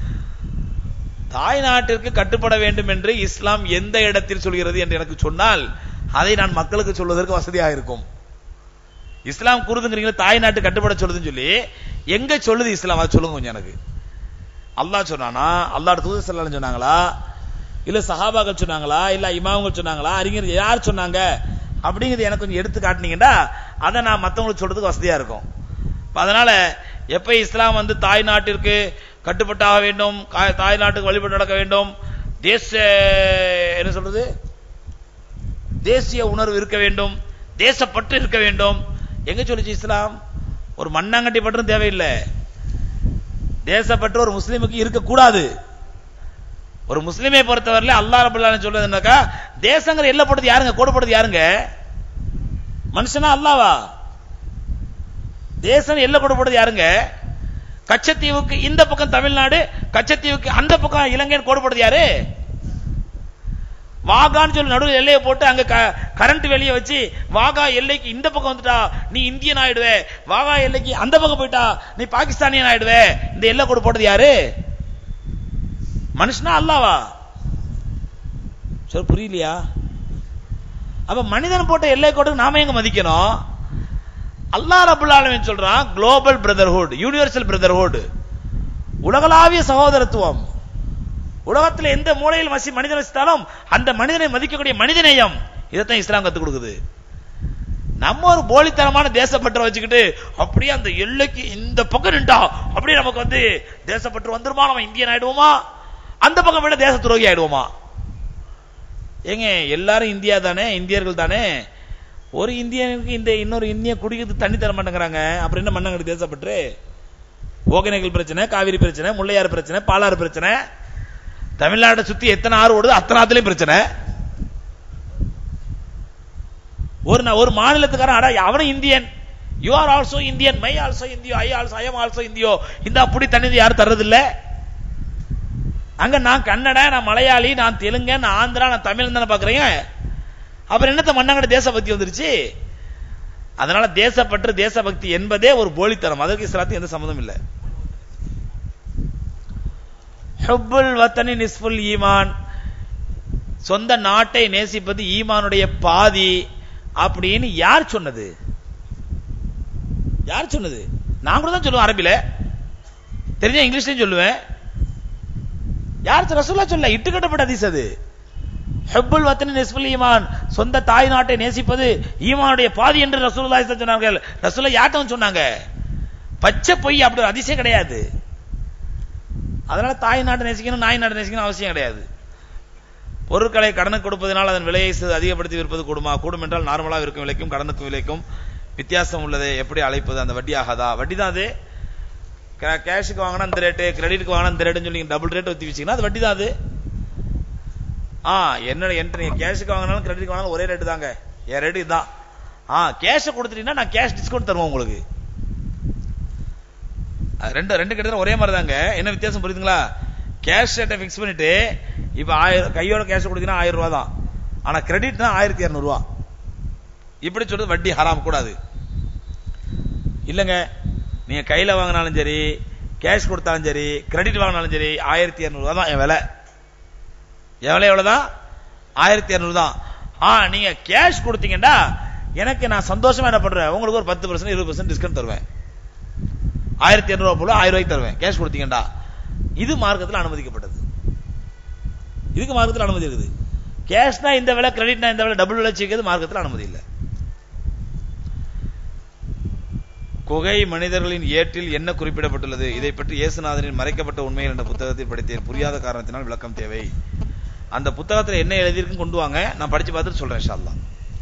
தாய் நாட்டிற்கு கட்டுப்பட வேண்டும் என்று இஸ்லாம் எந்த இடத்தில் சொல்கிறது என்று எனக்கு சொன்னால் அதை நான் மக்களுக்கு சொல்வதற்கு வசதியாக இருக்கும் இஸ்லாம் கூறுதுங்கிறீங்களா தாய் நாட்டு கட்டுப்பட சொல்லுதுன்னு சொல்லி எங்க சொல்லுது இஸ்லாம் அதை சொல்லுங்க கொஞ்சம் எனக்கு அல்லாஹ் சொன்னானா அல்லாஹ் தூதர் ஸல்லல்லாஹு சொன்னாங்களா இல்ல சஹாபாக்கள் சொன்னாங்களா இல்ல இமாம்கள் சொன்னாங்களா அறிஞர் யார் சொன்னாங்க அப்படிங்கிறது எனக்கு கொஞ்சம் எடுத்து காட்டினீங்கன்னா அதை நான் மத்தவங்களுக்கு சொல்றதுக்கு வசதியா இருக்கும் இப்ப அதனால எப்ப இஸ்லாம் வந்து தாய் நாட்டிற்கு கட்டுப்பட்டாக வேண்டும் கா- தாய் நாட்டுக்கு வழிபட்டு நடக்க வேண்டும் தேச என்ன சொல்றது தேசிய உணர்வு இருக்க வேண்டும் தேசப்பற்று இருக்க வேண்டும் எங்க சொல்லுச்சு இஸ்லாம் ஒரு மண்ணாங்கட்டி பற்றும் தேவையில்லை தேசப்பற்று ஒரு முஸ்லிமுக்கு இருக்கக்கூடாது ஒரு முஸ்லிமை பொறுத்தவரையில அல்லாஹ் ரபுல் ஆலமீன் சொல்றது என்னக்கா தேசங்கிற எல்லை போட்டது யாருங்க கோடு போட்டது யாருங்க மனுஷனா அல்லாவா தேசம் எல்லை கோடு போட்டது யாருங்க கச்சத்தீவுக்கு இந்த பக்கம் தமிழ்நாடு கச்சத்தீவுக்கு அந்த பக்கம் இலங்கைன்னு கோடு போட்டது யாரு வாகான்னு சொல்லி நடுவில் எல்லையை போட்டு அங்க கரண்ட் வெளியே வச்சு வாகா எல்லைக்கு இந்த பக்கம் வந்துட்டா நீ இந்தியன் ஆயிடுவே வாகா எல்லைக்கு அந்த பக்கம் போயிட்டா நீ பாகிஸ்தானியன் ஆயிடுவே இந்த எல்லை கோடு போட்டது யாரு மனுஷனா அல்லாவா சொல் புரியலையா அப்ப மனிதன் போட்ட எல்லை கோடு நாம எங்க மதிக்கணும் அல்லாஹ் ரபுல் ஆலமீன் சொல்றான் குளோபல் பிரதர்ஹுட் யூனிவர்சல் பிரதர்ஹுட் உலகளாவிய சகோதரத்துவம் உலகத்துல எந்த மூலையில் மசி மனிதன் வசித்தாலும் அந்த மனிதனை மதிக்கக்கூடிய மனிதநேயம் இதைத்தான் இஸ்லாம் கத்துக் கொடுக்குது நம்ம ஒரு போலித்தனமான தேசப்பற்ற வச்சுக்கிட்டு அப்படியே அந்த எல்லைக்கு இந்த பக்கம் நின்றா அப்படியே நமக்கு வந்து தேசப்பற்று வந்துருமா நம்ம இந்தியன் ஆயிடுவோமா அந்த பக்கம் விட தேச துரோகி ஆயிடுவோமா ஏங்க எல்லாரும் இந்தியா தானே இந்தியர்கள் தானே ஒரு இந்தியனுக்கு இந்த இன்னொரு இந்திய குடிக்கிறது தண்ணி தர மாட்டேங்கிறாங்க அப்புறம் என்ன மண்ணங்கடி தேசப்பற்று ஓகேனக்கல் பிரச்சனை காவிரி பிரச்சனை முல்லையாறு பிரச்சனை பாலாறு பிரச்சனை தமிழ்நாட்டை சுத்தி எத்தனை ஆறு ஓடுது அத்தனை ஆத்துலயும் பிரச்சனை ஒரு நா- ஒரு மாநிலத்துக்காரன் அடா அவனும் Indian you are also Indian my also Indian I also I am also Indian இந்த அப்படி தண்ணி யாரும் தர்றது இல்ல அங்க நான் கன்னட நான் மலையாளி நான் தெலுங்கு நான் ஆந்திரா நான் தமிழ் தானே பாக்குறீங்க அப்புறம் என்னத்த மண்ணங்கட தேசபக்தி வந்துருச்சு அதனால தேசப்பற்று தேசபக்தி என்பதே ஒரு போலித்தனம் அதற்கு இஸ்லாத்துக்கு எந்த சம்மந்தம் இல்லை ஹுப்புல் வத்தனி நிஸ்புல் ஈமான் சொந்த நாட்டை நேசிப்பது ஈமானுடைய பாதி அப்படின்னு யார் சொன்னது யார் சொன்னது நான் கூட தான் சொல்லுவேன் அரபில தெரிஞ்ச இங்கிலீஷ்லயும் சொல்லுவேன் யார் ரசூல்லா சொல்ல இட்டுக்கட்டப்பட்ட ஹதீஸ் அது ஹுப்புல் வத்தனி நிஸ்புல் ஈமான் சொந்த தாய் நாட்டை நேசிப்பது ஈமானுடைய பாதி என்று ரசூலுல்லாஹி ஸல்லல்லாஹு அலைஹி வஸல்லம் சொன்னார்கள் ரசூலுல்லாஹ் யார்ட்ட சொன்னாங்க பச்சை பொய் அப்படி ஒரு அதிசயம் கிடையாது அதனால தாய் நாட்டை நேசிக்கணும் நாய் நாட்டை நேசிக்கணும் அவசியம் கிடையாது பொருட்களை கடனுக்கு கொடுப்பதனால் அதன் விலையை சிறிது அதிகப்படுத்தி விற்பது கூடுமா கூடும் என்றால் நார்மலாக இருக்கும் விலைக்கும் கடனுக்கு விலைக்கும் வித்தியாசம் உள்ளதை எப்படி அழைப்பது அந்த வட்டி ஆகாதா வட்டி தான் அது கேஷுக்கு வாங்கினா இந்த ரேட்டு கிரெடிட்டுக்கு வாங்கினா இந்த ரேட்டுன்னு சொல்லி டபுள் ரேட் ஊத்தி வச்சீங்கன்னா அது வட்டி தான் அது ஆ என்ன என்கிட்ட நீங்க கேஷுக்கு வாங்கினாலும் கிரெடிட்டுக்கு வாங்கினாலும் ஒரே ரேட்டு தாங்க என் ரேட்டு இதுதான் ஆ கேஷை கொடுத்துட்டீங்கன்னா நான் கேஷ் டிஸ்கவுண்ட் தருவேன் உங்களுக்கு அது ரெண்டு ரெண்டு கிட்டத்தட்ட ஒரே மாதிரி தாங்க என்ன வித்தியாசம் புரியுதுங்களா கேஷ் ரேட்டை ஃபிக்ஸ் பண்ணிட்டு இப்ப ஆயிரம் கையோட கேஷ் கொடுத்தீங்கன்னா ஆயிரம் ரூபாய் தான் ஆனா கிரெடிட்னா ஆயிரத்தி இரநூறுவா இப்படி சொல்றது வட்டி ஹராம் கூடாது இல்லங்க நீங்க கையில வாங்கினாலும் சரி கேஷ் கொடுத்தாலும் சரி கிரெடிட் வாங்கினாலும் சரி ஆயிரத்தி இரநூறுவா தான் என் விலை என் விலை எவ்வளவுதான் ஆயிரத்தி இரநூறு தான் ஆ நீங்க கேஷ் கொடுத்தீங்கன்னா எனக்கு நான் சந்தோஷமா என்ன பண்றேன் உங்களுக்கு ஒரு பத்து பர்சன்ட் இருபது பர்சன்ட் டிஸ்கவுண்ட் தருவேன் ஆயிரத்தி இரநூறுவா போல ஆயிரம் ரூபாய்க்கு தருவேன் கேஷ் கொடுத்தீங்கடா இது மார்க்கத்தில் அனுமதிக்கப்பட்டது இதுக்கு மார்க்கத்தில் அனுமதி இருக்குது கேஷ்னா இந்த விலை கிரெடிட்னா இந்த விலை டபுள் விலை வச்சுக்கிறது மார்க்கத்தில் அனுமதி இல்லை குகை மனிதர்களின் ஏட்டில் என்ன குறிப்பிடப்பட்டுள்ளது இதை பற்றி இயேசுநாதனின் மறைக்கப்பட்ட உண்மைகள் என்ற புத்தகத்தை படித்தேன் புரியாத காரணத்தினால் விளக்கம் தேவை அந்த புத்தகத்தில் என்ன எழுதியிருக்குன்னு கொண்டு வாங்க நான் படிச்சு பார்த்துட்டு சொல்றேன் இன்ஷா அல்லாஹ்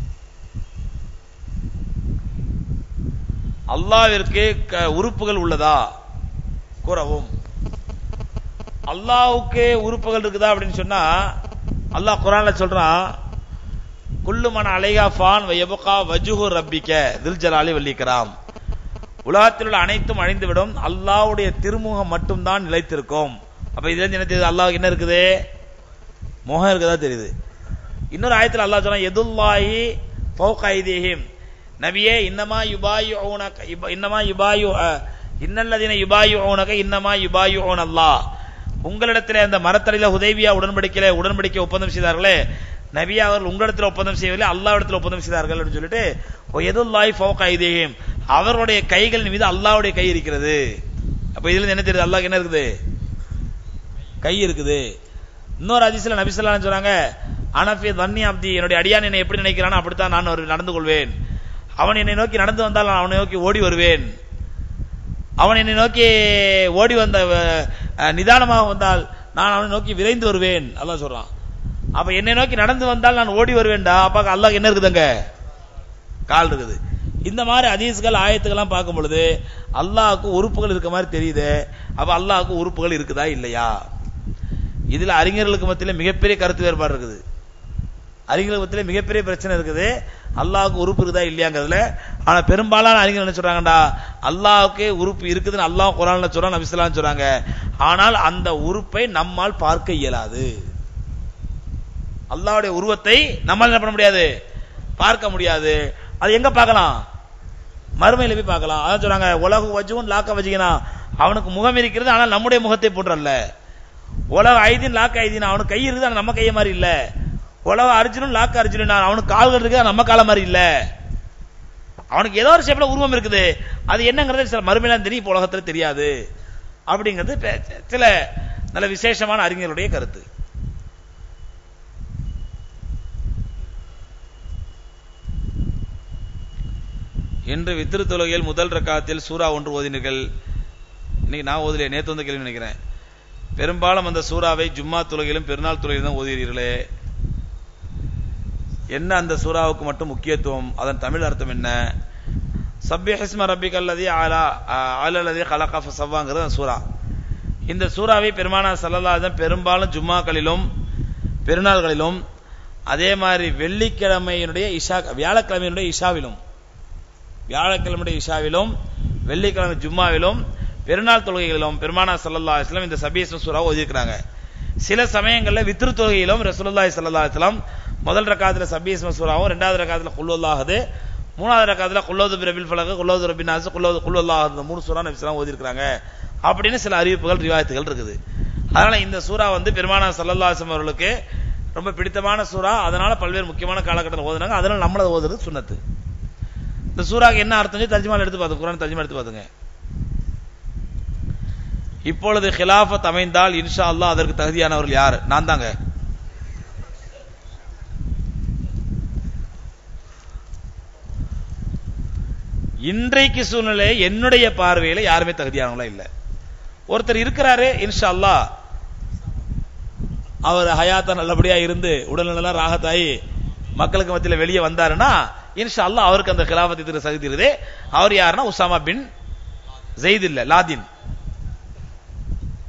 அல்லாவிற்கு க- உறுப்புகள் உள்ளதா கூறவும் அல்லாஹ்வுக்கு உறுப்புகள் இருக்குதா அப்படின்னு சொன்னா அல்லாஹ் குர்ஆன்ல சொல்றான் குல்லு மன அலைகா ஃபான் வயபகா வஜுஹு ரப்பிக்க தில் ஜலாலி வல்லிக்கராம் உலகத்தில் உள்ள அனைத்தும் அழிந்துவிடும் அல்லாஹ்வுடைய திருமுகம் மட்டும்தான் நிலைத்திருக்கும் அப்ப இதுல இருந்து என்ன தெரியுது அல்லாஹ் என்ன இருக்குது முகம் இருக்குதா தெரியுது இன்னொரு ஆயத்தில் அல்லாஹ் சொன்னா எதுல்லாஹி ஃபௌக ஐதீஹிம் நபியே இன்னமா யுபாயுஊனக இப- இன்னமா யுபாயு அஹ், இன்னல்லதீன யுபாயுஊனக இன்னமா யுபாயுஊன அல்லாஹ் உங்களிடத்திலே அந்த மரத்தடியில ஹுதைபியா உடன்படிக்கையில உடன்படிக்கை ஒப்பந்தம் செய்தார்களே நபியா அவர்கள் உங்களிடத்தில் ஒப்பந்தம் செய்யவில்லை அல்லாஹ்விடத்தில் ஒப்பந்தம் செய்தார்கள் அப்படின்னு சொல்லிட்டு எதுல்லாஹி ஃபௌக ஐதீஹிம் அவர்களுடைய கைகள் மீது அல்லாஹ்வுடைய கை இருக்கிறது அப்ப இதுல இருந்து என்ன தெரியுது அல்லாஹ் என்ன இருக்குது கை இருக்குது இன்னொரு அதிசல நபிசல்லாம் சொல்றாங்க அனஃபி தன்னி அப்தி என்னுடைய அடியான் என்னை எப்படி நினைக்கிறானோ அப்படித்தான் நான் ஒரு நடந்து கொள்வேன் அவன் என்னை நோக்கி நடந்து வந்தால் நான் அவனை நோக்கி ஓடி வருவேன் அவன் என்னை நோக்கி ஓடி வந்த அஹ், நிதானமாக வந்தால் நான் அவனை நோக்கி விரைந்து வருவேன் அல்லாஹ் சொல்றான் அப்ப என்னை நோக்கி நடந்து வந்தால் நான் ஓடி வருவேன்டா அப்ப அல்லாஹ் என்ன இருக்குதுங்க கால் இருக்குது இந்த மாதிரி ஹதீஸ்கள் ஆயத்துக்கெல்லாம் பார்க்கும் பொழுது அல்லாஹ்வுக்கு உறுப்புகள் இருக்க மாதிரி தெரியுது அப்ப அல்லாஹ்வுக்கு உறுப்புகள் இருக்குதா இல்லையா இதுல அறிஞர்களுக்கு மத்தியில மிகப்பெரிய கருத்து வேறுபாடு இருக்குது அறிஞர்களுக்கு மத்தியில மிகப்பெரிய பிரச்சனை இருக்குது அல்லாஹ்வுக்கு உறுப்பு இருக்குதா இல்லையாங்கிறதுல ஆனா பெரும்பாலான அறிஞர் என்ன சொல்றாங்கடா அல்லாஹ்வுக்கு உறுப்பு இருக்குதுன்னு அல்லாஹ் குரான்ல சொல்றான் நபிஸ்லாம் சொல்றாங்க ஆனால் அந்த உறுப்பை நம்மால் பார்க்க இயலாது அல்லாஹ்வுடைய உருவத்தை நம்மால் என்ன பண்ண முடியாது பார்க்க முடியாது அது எங்க பார்க்கலாம் மறுமையில போய் பார்க்கலாம் அதான் சொல்றாங்க உலக வஜுவும் லாக்க வஜிகனா அவனுக்கு முகம் இருக்கிறது ஆனால் நம்முடைய முகத்தை போன்றல்ல உலக ஐதின் லாக்க ஐதின் அவனுக்கு கை இருக்குது ஆனா நம்ம கைய மாதிரி இல்ல உலக அர்ஜுனும் லாக்க அர்ஜுனன் அவனுக்கு கால்கள் இருக்கு ஆனா நம்ம கால மாதிரி இல்ல அவனுக்கு ஏதோ ஒரு ஷேப்ல உருவம் இருக்குது அது என்னங்கிறது சில மறுமையில தெரியும் இப்ப உலகத்துல தெரியாது அப்படிங்கிறது பே- சில நல்ல விசேஷமான அறிஞர்களுடைய கருத்து இன்று வித்திரு தொழுகையில் முதல் ரக்காத்தில் சூரா ஒன்று ஓதினீர்கள் இன்னைக்கு நான் ஓதலையே நேத்து வந்த கேள்வி நினைக்கிறேன் பெரும்பாலும் அந்த சூறாவை ஜும்மா தொழுகையிலும் பெருநாள் தொழுகையிலும் தான் ஓதுகிறீர்களே என்ன அந்த சூறாவுக்கு மட்டும் முக்கியத்துவம் அதன் தமிழ் அர்த்தம் என்ன சப்பி ஹிஸ்ம ரப்பிக் அல்லதி ஆலா ஆலல்லதி கலகா சவ்வாங்கிறது அந்த சூறா இந்த சூறாவை பெருமானா சல்லல்லாஹு பெரும்பாலும் ஜும்மாக்களிலும் பெருநாள்களிலும் அதே மாதிரி வெள்ளிக்கிழமையினுடைய இஷா வியாழக்கிழமையினுடைய இஷாவிலும் வியாழக்கிழமையுடைய இஷாவிலும் வெள்ளிக்கிழமை ஜும்மாவிலும் பெருநாள் தொழுகைகளிலும் பெருமானா ஸல்லல்லாஹு அலைஹி வஸல்லம் இந்த சபீஸ் சூரா ஓதிருக்கிறாங்க சில சமயங்கள்ல வித்ரு தொழுகையிலும் ரசூலுல்லாஹி ஸல்லல்லாஹு அலைஹி வஸல்லம் முதல் ரக்காத்துல சபீஸ் சூராவும் ரெண்டாவது ரக்காத்துல குல்லுல்லாஹது மூணாவது ரக்காத்துல குல்லோது பிரபில் ஃபலக குல்லோது ரபின் நாஸ் குல்லோது குல்லுல்லாஹது இந்த மூணு சூரா நபி ஸல்லல்லாஹு ஓதிருக்கிறாங்க அப்படின்னு சில அறிவிப்புகள் ரிவாயத்துகள் இருக்குது அதனால இந்த சூரா வந்து பெருமானா ஸல்லல்லாஹு அலைஹி வஸல்லம் அவர்களுக்கு ரொம்ப பிடித்தமான சூரா அதனால பல்வேறு முக்கியமான காலகட்டத்தில் ஓதுனாங்க அதனால நம்மள ஓதுறது சுன்னத்து இந்த சூறாக்கு என்ன அர்த்தம் சொல்லி தர்ஜுமால எடுத்து பார்த்து குரான் தர்ஜுமா எடுத்து பார்த்துங்க இப்பொழுது ஹிலாஃபத் அமைந்தால் இன்ஷா அல்லாஹ் அதற்கு தகுதியானவர்கள் யார் நான் தாங்க இன்றைக்கு சூழ்நிலை என்னுடைய பார்வையில யாருமே தகுதியானவங்களா இல்ல ஒருத்தர் இருக்கிறாரு இன்ஷா அல்லாஹ் அவர் ஹயாத்தா நல்லபடியா இருந்து உடல்நலம் ராகத்தாயி மக்களுக்கு மத்தியில வெளியே வந்தாருன்னா இன்ஷா அல்லாஹ் அவருக்கு அந்த கிலாபத்தை தகுதி இருக்குது அவர் யாருன்னா உசாமா பின் ஜெயித் இல்ல லாதின்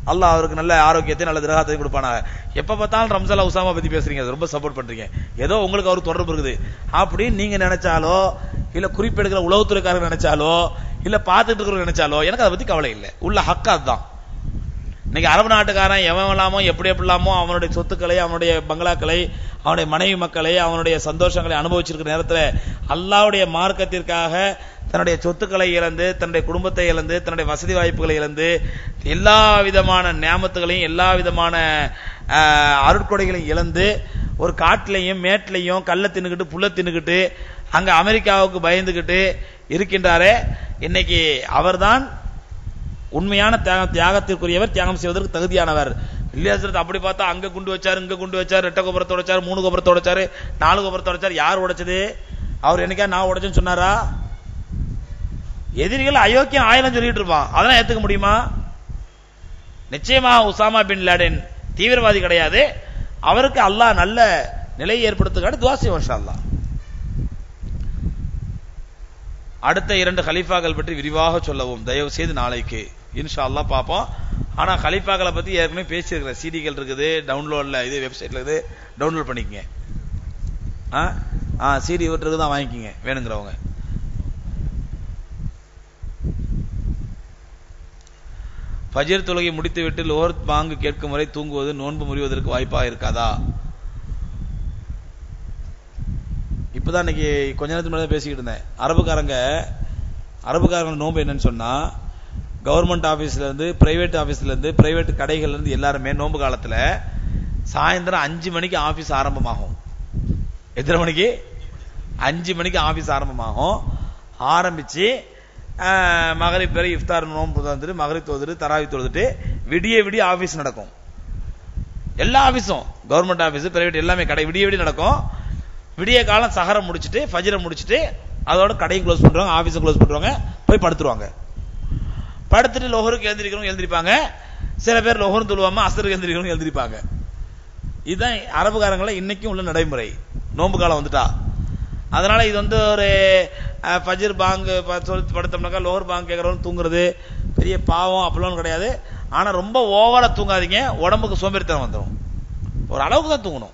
அல்லாஹ் அவருக்கு நல்ல ஆரோக்கியத்தை நல்ல திரகாத்தை கொடுப்பானாங்க எப்ப பார்த்தாலும் ரம்சாலா உசாமா பத்தி பேசுறீங்க அது ரொம்ப சப்போர்ட் பண்றீங்க ஏதோ உங்களுக்கு அவருக்கு தொடர்பு இருக்குது அப்படின்னு நீங்க நினைச்சாலோ இல்ல குறிப்பெடுக்கிற உளவுத்துறைக்காரங்க நினைச்சாலோ இல்ல பார்த்துட்டு இருக்கிறவங்க நினைச்சாலோ எனக்கு அதை பத்தி கவலை இல்லை உள்ள ஹக்கு அதுதான் இன்னைக்கு அரபு நாட்டுக்காரன் எவன் இல்லாமோ எப்படி எப்படிலாமோ அவனுடைய சொத்துக்களை அவனுடைய பங்களாக்களை அவனுடைய மனைவி மக்களை அவனுடைய சந்தோஷங்களை அனுபவிச்சிருக்கிற நேரத்தில் அல்லாவுடைய மார்க்கத்திற்காக தன்னுடைய சொத்துக்களை இழந்து தன்னுடைய குடும்பத்தை இழந்து தன்னுடைய வசதி வாய்ப்புகளை இழந்து எல்லா விதமான நியாமத்துகளையும் எல்லா விதமான ஆஹ், அருட்கொடைகளையும் இழந்து ஒரு காட்டிலையும் மேட்டிலையும் கல்லை தின்னுக்கிட்டு புல்ல தின்னுக்கிட்டு அங்க அமெரிக்காவுக்கு பயந்துகிட்டு இருக்கின்றாரே இன்னைக்கு அவர்தான் உண்மையான தியாக- தியாகத்திற்குரியவர் தியாகம் செய்வதற்கு தகுதியானவர் இல்லையாசரத் அப்படி பார்த்தா அங்க குண்டு வச்சாரு இங்க குண்டு வச்சாரு ரெட்டை கோபுரத்தோட வச்சாரு மூணு கோபுரத்தோட வச்சாரு நாலு கோபுரத்தோட வச்சாரு யார் உடைச்சது அவர் என்னைக்கா நான் உடைச்சேன்னு சொன்னாரா எதிரிகள் அயோக்கியம் ஆயிரம் சொல்லிட்டு இருப்பான் அதெல்லாம் ஏத்துக்க முடியுமா நிச்சயமாக உசாமா பின் லாடென் தீவிரவாதி கிடையாது அவருக்கு அல்லாஹ் நல்ல நிலையை ஏற்படுத்துக்காடு துவா செய்வோம் இன்ஷா அல்லாஹ் அடுத்த இரண்டு கலீஃபாக்கள் பற்றி விரிவாக சொல்லவும் தயவு செய்து நாளைக்கு இன்ஷா அல்லாஹ் பார்ப்போம் ஆனா கலீஃபாக்களை பத்தி ஏற்கனவே பேசியிருக்கிறேன் சிடிகள் இருக்குது டவுன்லோட்ல இது வெப்சைட்ல இருக்குது டவுன்லோட் பண்ணிக்கங்க ஆ ஆ சிடி விட்டுருக்கு தான் வாங்கிக்கங்க வேணுங்கிறவங்க ஃபஜர் தொழுகை முடித்துவிட்டு லோஹர் பாங்கு கேட்கும் வரை தூங்குவது நோன்பு முறிவதற்கு வாய்ப்பாக இருக்காதா இப்பதான் இன்னைக்கு கொஞ்ச நேரத்துக்கு முன்னாடி பேசிக்கிட்டு இருந்தேன் அரபுக்காரங்க அரபுக்காரங்க நோன்பு என்னன்னு சொன்னா கவர்மெண்ட் ஆபீஸ்ல இருந்து பிரைவேட் ஆபீஸ்ல இருந்து பிரைவேட் கடைகள்ல இருந்து எல்லாருமே நோன்பு காலத்துல சாயந்தரம் அஞ்சு மணிக்கு ஆபீஸ் ஆரம்பமாகும் எத்தனை மணிக்கு அஞ்சு மணிக்கு ஆபீஸ் ஆரம்பமாகும் ஆரம்பிச்சு மகரிப் பேர் இஃப்தார் நோன்பு வந்துட்டு மகரிப் தொழுதுட்டு தராவி தொழுதுட்டு விடிய விடிய ஆபீஸ் நடக்கும் எல்லா ஆபீஸும் கவர்மெண்ட் ஆபீஸ் பிரைவேட் எல்லாமே கடை விடிய விடிய நடக்கும் விடிய காலம் சஹரம் முடிச்சிட்டு ஃபஜ்ரை முடிச்சிட்டு அதோட கடையும் க்ளோஸ் பண்றாங்க ஆபீஸும் க்ளோஸ் பண்றாங்க போய் படுத்துருவாங்க படுத்துட்டு லோஹருக்கு எழுந்திருக்கிறவங்க எழுந்திருப்பாங்க சில பேர் லோஹரும் தொழுவாம அசருக்கு எழுந்திருக்கிறவங்க எழுந்திருப்பாங்க இதுதான் அரபுக்காரங்கள இன்னைக்கும் உள்ள நடைமுறை நோன்பு காலம் வந்துட்டா அதனால இது வந்து ஒரு அஹ், ஃபஜ்ர் பாங்கு ப- சொல்லி படுத்தோம்னாக்கா லோஹர் பாங்கு கேட்கறவங்க தூங்குறது பெரிய பாவம் அப்படிலாம் கிடையாது ஆனா ரொம்ப ஓவரா தூங்காதீங்க உடம்புக்கு சோம்பேறித்தனம் வந்துடும் ஒரு அளவுக்கு தான் தூங்கணும்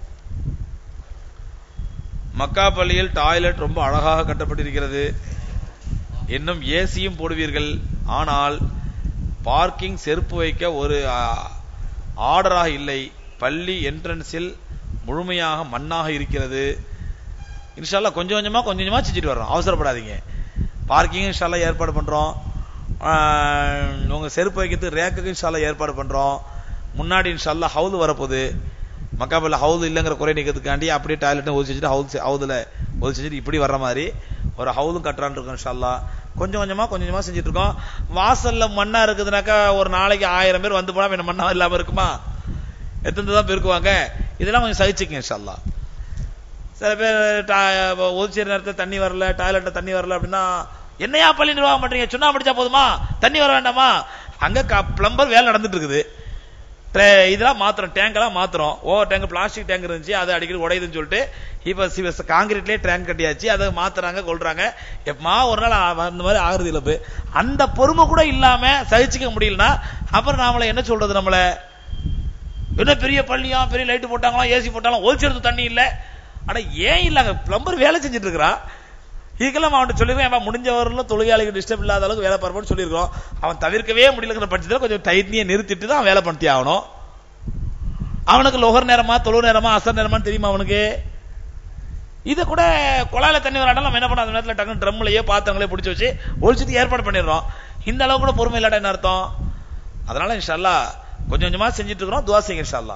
மக்கா பள்ளியில் டாய்லெட் ரொம்ப அழகாக கட்டப்பட்டிருக்கிறது இன்னும் ஏசியும் போடுவீர்கள் ஆனால் பார்க்கிங் செருப்பு வைக்க ஒரு ஆர்டராக இல்லை பள்ளி என்ட்ரன்ஸில் முழுமையாக மண்ணாக இருக்கிறது இன்ஷால்லா கொஞ்சம் கொஞ்சமா கொஞ்சம் கொஞ்சமா செஞ்சுட்டு வர்றோம் அவசரப்படாதீங்க பார்க்கிங் இன்ஷால்லா ஏற்பாடு பண்றோம் ஆஹ், உங்க செருப்பு வைக்கிறதுக்கு ரேக்குக்கு இன்ஷால்லா ஏற்பாடு பண்றோம் முன்னாடி இன்ஷால்லா ஹவுது வரப்போகுது மக்காபல்ல ஹவுது இல்லைங்கிற குறை நீக்கிறதுக்காண்டி அப்படியே டாய்லெட் ஒதுச்சு வச்சுட்டு ஹவுது ஹவுதுல ஒதுச்சு வச்சுட்டு இப்படி வர்ற மாதிரி ஒரு ஹவுதும் கட்டுறான்னு இருக்கோம் இன்ஷால்லா கொஞ்சம் கொஞ்சமா கொஞ்சம் கொஞ்சமா செஞ்சுட்டு இருக்கோம் வாசல்ல மண்ணா இருக்குதுனாக்கா ஒரு நாளைக்கு ஆயிரம் பேர் வந்து போனா என்ன மண்ணா இல்லாம இருக்குமா எத்தனை தான் பெருக்குவாங்க இதெல்லாம் கொஞ்சம் சகிச்சுக்கங்க இன்ஷால்லா சில பேர் ஒதுச்சேரி நேரத்தில் தண்ணி வரல டாய்லெட்ல தண்ணி வரல அப்படின்னா என்னையா பள்ளி நிர்வாகம் பண்றீங்க சுண்ணா படிச்சா போதுமா தண்ணி வர வேண்டாமா அங்க பிளம்பர் வேலை நடந்துட்டு இருக்குது டே- இதெல்லாம் மாத்திரம் டேங்க் எல்லாம் மாத்திரம் ஓவர் டேங்க் பிளாஸ்டிக் டேங்க் இருந்துச்சு அது அடிக்கடி உடையுதுன்னு சொல்லிட்டு இப்ப சி- காங்கிரீட்லயே டேங்க் கட்டியாச்சு அதை மாத்துறாங்க கொள்றாங்க எப்பமா ஒரு நாள் ஆ- அந்த மாதிரி ஆகுறது இல்ல அந்த பொறுமை கூட இல்லாம சகிச்சுக்க முடியலனா அப்புறம் நாமள என்ன சொல்றது நம்மள என்ன பெரிய பள்ளியா பெரிய லைட் போட்டாங்களா ஏசி போட்டாலும் ஒழிச்சிருது தண்ணி இல்ல ஆனா ஏன் இல்லங்க பிளம்பர் வேலை செஞ்சுட்டு இருக்கிறான் இதுக்கெல்லாம் அவன்கிட்ட சொல்லிருக்கேன் அவன் முடிஞ்ச வரலும் தொழிலாளிகள் டிஸ்டர்ப் இல்லாத அளவுக்கு வேலை பார்ப்போம்னு சொல்லியிருக்கோம் அவன் தவிர்க்கவே முடியலங்கிற பட்சத்தில் கொஞ்சம் டைட்னியை நிறுத்திட்டு தான் வேலை பண்ணி ஆகணும் அவனுக்கு லோகர் நேரமா தொழு நேரமா அசர் நேரமான்னு தெரியுமா அவனுக்கு இதை கூட குழாயில தண்ணி வராட்டாலும் நம்ம என்ன பண்ணோம் அந்த நேரத்தில் டக்குனு ட்ரம்லயே பாத்திரங்களே பிடிச்சி வச்சு ஒழிச்சிட்டு ஏற்பாடு பண்ணிடுறோம் இந்த அளவு கூட பொறுமை இல்லாட்ட என்ன அர்த்தம் அதனால இன்ஷால்லா கொஞ்சம் கொஞ்சமா செஞ்சுட்டு இருக்கிறோம் துவா செய்யுங்க இன்ஷால்லா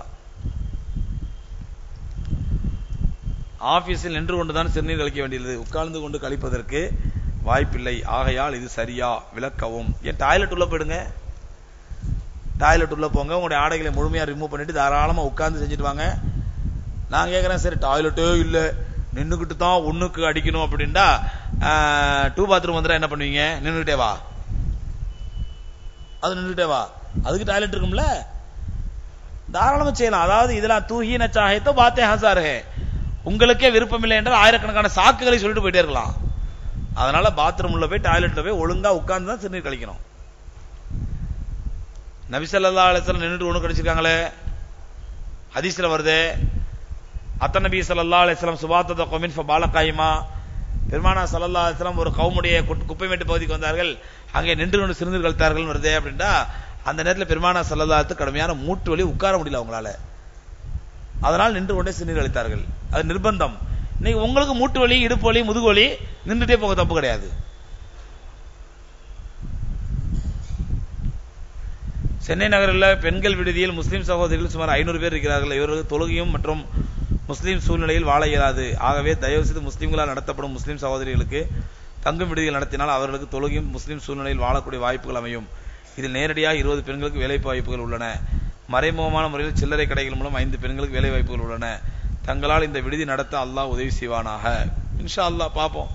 ஆபீஸில் நின்று கொண்டுதான் சிறுநீர் கழிக்க வேண்டியது உட்கார்ந்து கொண்டு கழிப்பதற்கு வாய்ப்பில்லை ஆகையால் இது சரியா விளக்கவும் ஏன் டாய்லெட் உள்ள போயிடுங்க டாய்லெட் உள்ள போங்க உங்களுடைய ஆடைகளை முழுமையா ரிமூவ் பண்ணிட்டு தாராளமா உட்கார்ந்து செஞ்சுட்டு வாங்க நான் கேட்கறேன் சரி டாய்லெட்டே இல்ல நின்னுக்கிட்டு தான் ஒண்ணுக்கு அடிக்கணும் அப்படின்டா டூ பாத்ரூம் வந்துட்டா என்ன பண்ணுவீங்க நின்னுக்கிட்டே வா அது நின்னுக்கிட்டே வா அதுக்கு டாய்லெட் இருக்கும்ல தாராளமா செய்யலாம் அதாவது இதெல்லாம் தூஹி நச்சாஹித்தோ பாத்தே ஹசார் ஹே உங்களுக்கே விருப்பம் இல்லை என்றால் ஆயிரக்கணக்கான சாக்குகளை சொல்லிட்டு போயிட்டே இருக்கலாம் அதனால பாத்ரூம்ல போய் டாய்லெட்ல போய் ஒழுங்கா உட்கார்ந்து தான் சிறுநீர் கழிக்கணும் நபிசல்லா அலிஸ்லாம் நின்றுட்டு ஒண்ணு கடிச்சிருக்காங்களே ஹதீஸ்ல வருதே அத்த நபி ஸல்லல்லாஹு அலைஹி வஸல்லம் சுபாத்தத கௌமின் ஃபபாலகாயிமா பெருமானா ஸல்லல்லாஹு அலைஹி வஸல்லம் ஒரு கவுமுடைய குப்பை மேட்டு பகுதிக்கு வந்தார்கள் அங்கே நின்று கொண்டு சிறுநீர் கழித்தார்கள் வருதே அப்படின்னா அந்த நேரத்தில் பெருமானா ஸல்லல்லாஹு அலைஹி கடுமையான மூட்டு வலி உட்கார முடியல அவங்களால அதனால் நின்று கொண்டே சிறுநீர் கழித்தார்கள் அது நிர்பந்தம் இன்னைக்கு உங்களுக்கு மூட்டு வலி இடுப்பு வலி முதுகு வலி நின்றுட்டே போக தப்பு கிடையாது சென்னை நகரில் பெண்கள் விடுதியில் முஸ்லிம் சகோதரிகள் சுமார் ஐநூறு பேர் இருக்கிறார்கள் இவர்கள் தொழுகையும் மற்றும் முஸ்லிம் சூழ்நிலையில் வாழ இயலாது ஆகவே தயவு செய்து முஸ்லிம்களால் நடத்தப்படும் முஸ்லிம் சகோதரிகளுக்கு தங்கும் விடுதிகள் நடத்தினால் அவர்களுக்கு தொழுகையும் முஸ்லிம் சூழ்நிலையில் வாழக்கூடிய வாய்ப்புகள் அமையும் இதில் நேரடியாக இருபது பெண்களுக்கு வேலை வாய்ப்புகள் உள்ளன மறைமுகமான முறையில் சில்லறை கடைகள் மூலம் ஐந்து பெண்களுக்கு வேலை வாய்ப்புகள் உள்ளன தங்களால் இந்த விடுதி நடத்த அல்லாஹ் உதவி செய்வானாக இன்ஷா அல்லாஹ் பார்ப்போம்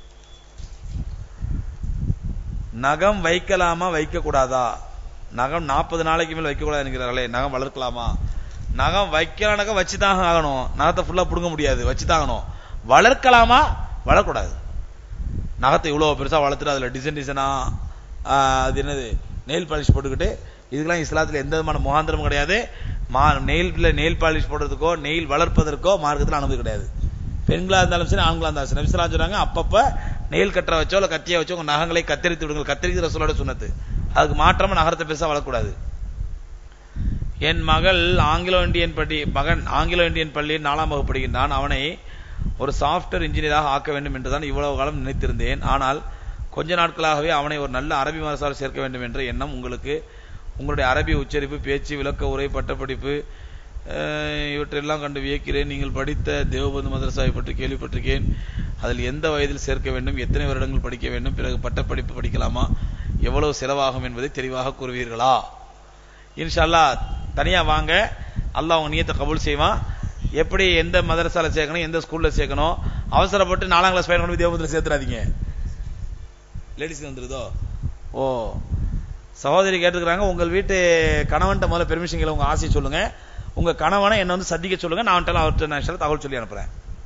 நகம் வைக்கலாமா வைக்க கூடாதா நகம் நாற்பது நாளைக்கு மேல் வைக்க கூடாது என்கிறார்களே நகம் வளர்க்கலாமா நகம் வைக்கிற நகம் வச்சுதான் ஆகணும் நகத்தை ஃபுல்லா புடுங்க முடியாது வச்சுதான் ஆகணும் வளர்க்கலாமா வளரக்கூடாது நகத்தை இவ்வளவு பெருசா வளர்த்துட்டு அதுல டிசைன் டிசைனா அது என்னது நெயில் பாலிஷ் போட்டுக்கிட்டு இதுக்கெல்லாம் இஸ்லாத்துல எந்த விதமான முகாந்திரமும் கிடையாது மா நெயில்ல நெயில் பாலிஷ் போடுறதுக்கோ நெயில் வளர்ப்பதற்கோ மார்க்கத்தில் அனுமதி கிடையாது பெண்களா இருந்தாலும் சரி ஆண்களா இருந்தாலும் சரி நபிசலாம் சொல்றாங்க அப்பப்ப நெயில் கட்டரை வச்சோ இல்ல கத்தியை வச்சோ உங்க நகங்களை கத்தரித்து விடுங்கள் கத்தரித்து ரசூலோட சுண்ணத்து அதுக்கு மாற்றமா நகரத்தை பெருசா வளரக்கூடாது என் மகள் ஆங்கிலோ இந்தியன் பள்ளி மகன் ஆங்கிலோ இந்தியன் பள்ளியில் நாலாம் வகுப்பு படிக்கின்றான் அவனை ஒரு சாஃப்ட்வேர் இன்ஜினியராக ஆக்க வேண்டும் என்றுதான் இவ்வளவு காலம் நினைத்திருந்தேன் ஆனால் கொஞ்ச நாட்களாகவே அவனை ஒரு நல்ல அரபி மதரசாவில் சேர்க்க வேண்டும் என்ற எண்ணம் உங்களுக்கு உங்களுடைய அரபி உச்சரிப்பு பேச்சு விளக்க உரை பட்டப்படிப்பு இவற்றையெல்லாம் கண்டு வியக்கிறேன் நீங்கள் படித்த தேவபந்து மதரசாவை பற்றி கேள்விப்பட்டிருக்கேன் அதில் எந்த வயதில் சேர்க்க வேண்டும் எத்தனை வருடங்கள் படிக்க வேண்டும் பிறகு பட்டப்படிப்பு படிக்கலாமா எவ்வளவு செலவாகும் என்பதை தெளிவாக கூறுவீர்களா இன்ஷல்லா தனியா வாங்க அல்லாஹ் உங்க நியத்தை கபூல் செய்வான் எப்படி எந்த மதரசால சேர்க்கணும் எந்த ஸ்கூல்ல சேர்க்கணும் அவசரப்பட்டு நாலாம் கிளாஸ் பையன் கொண்டு போய் தேவபந்தில் சேர்த்துறாதீங்க லேடிஸ் வந்துருதோ ஓ சகோதரி கேட்டுக்கிறாங்க உங்கள் வீட்டு கணவன்ட்ட முதல்ல பெர்மிஷன் கேளு உங்க ஆசையை சொல்லுங்க உங்க கணவனை என்ன வந்து சந்திக்க சொல்லுங்க நான் அவர்கிட்ட நான் தகவல் சொல்லி அனுப்புறேன்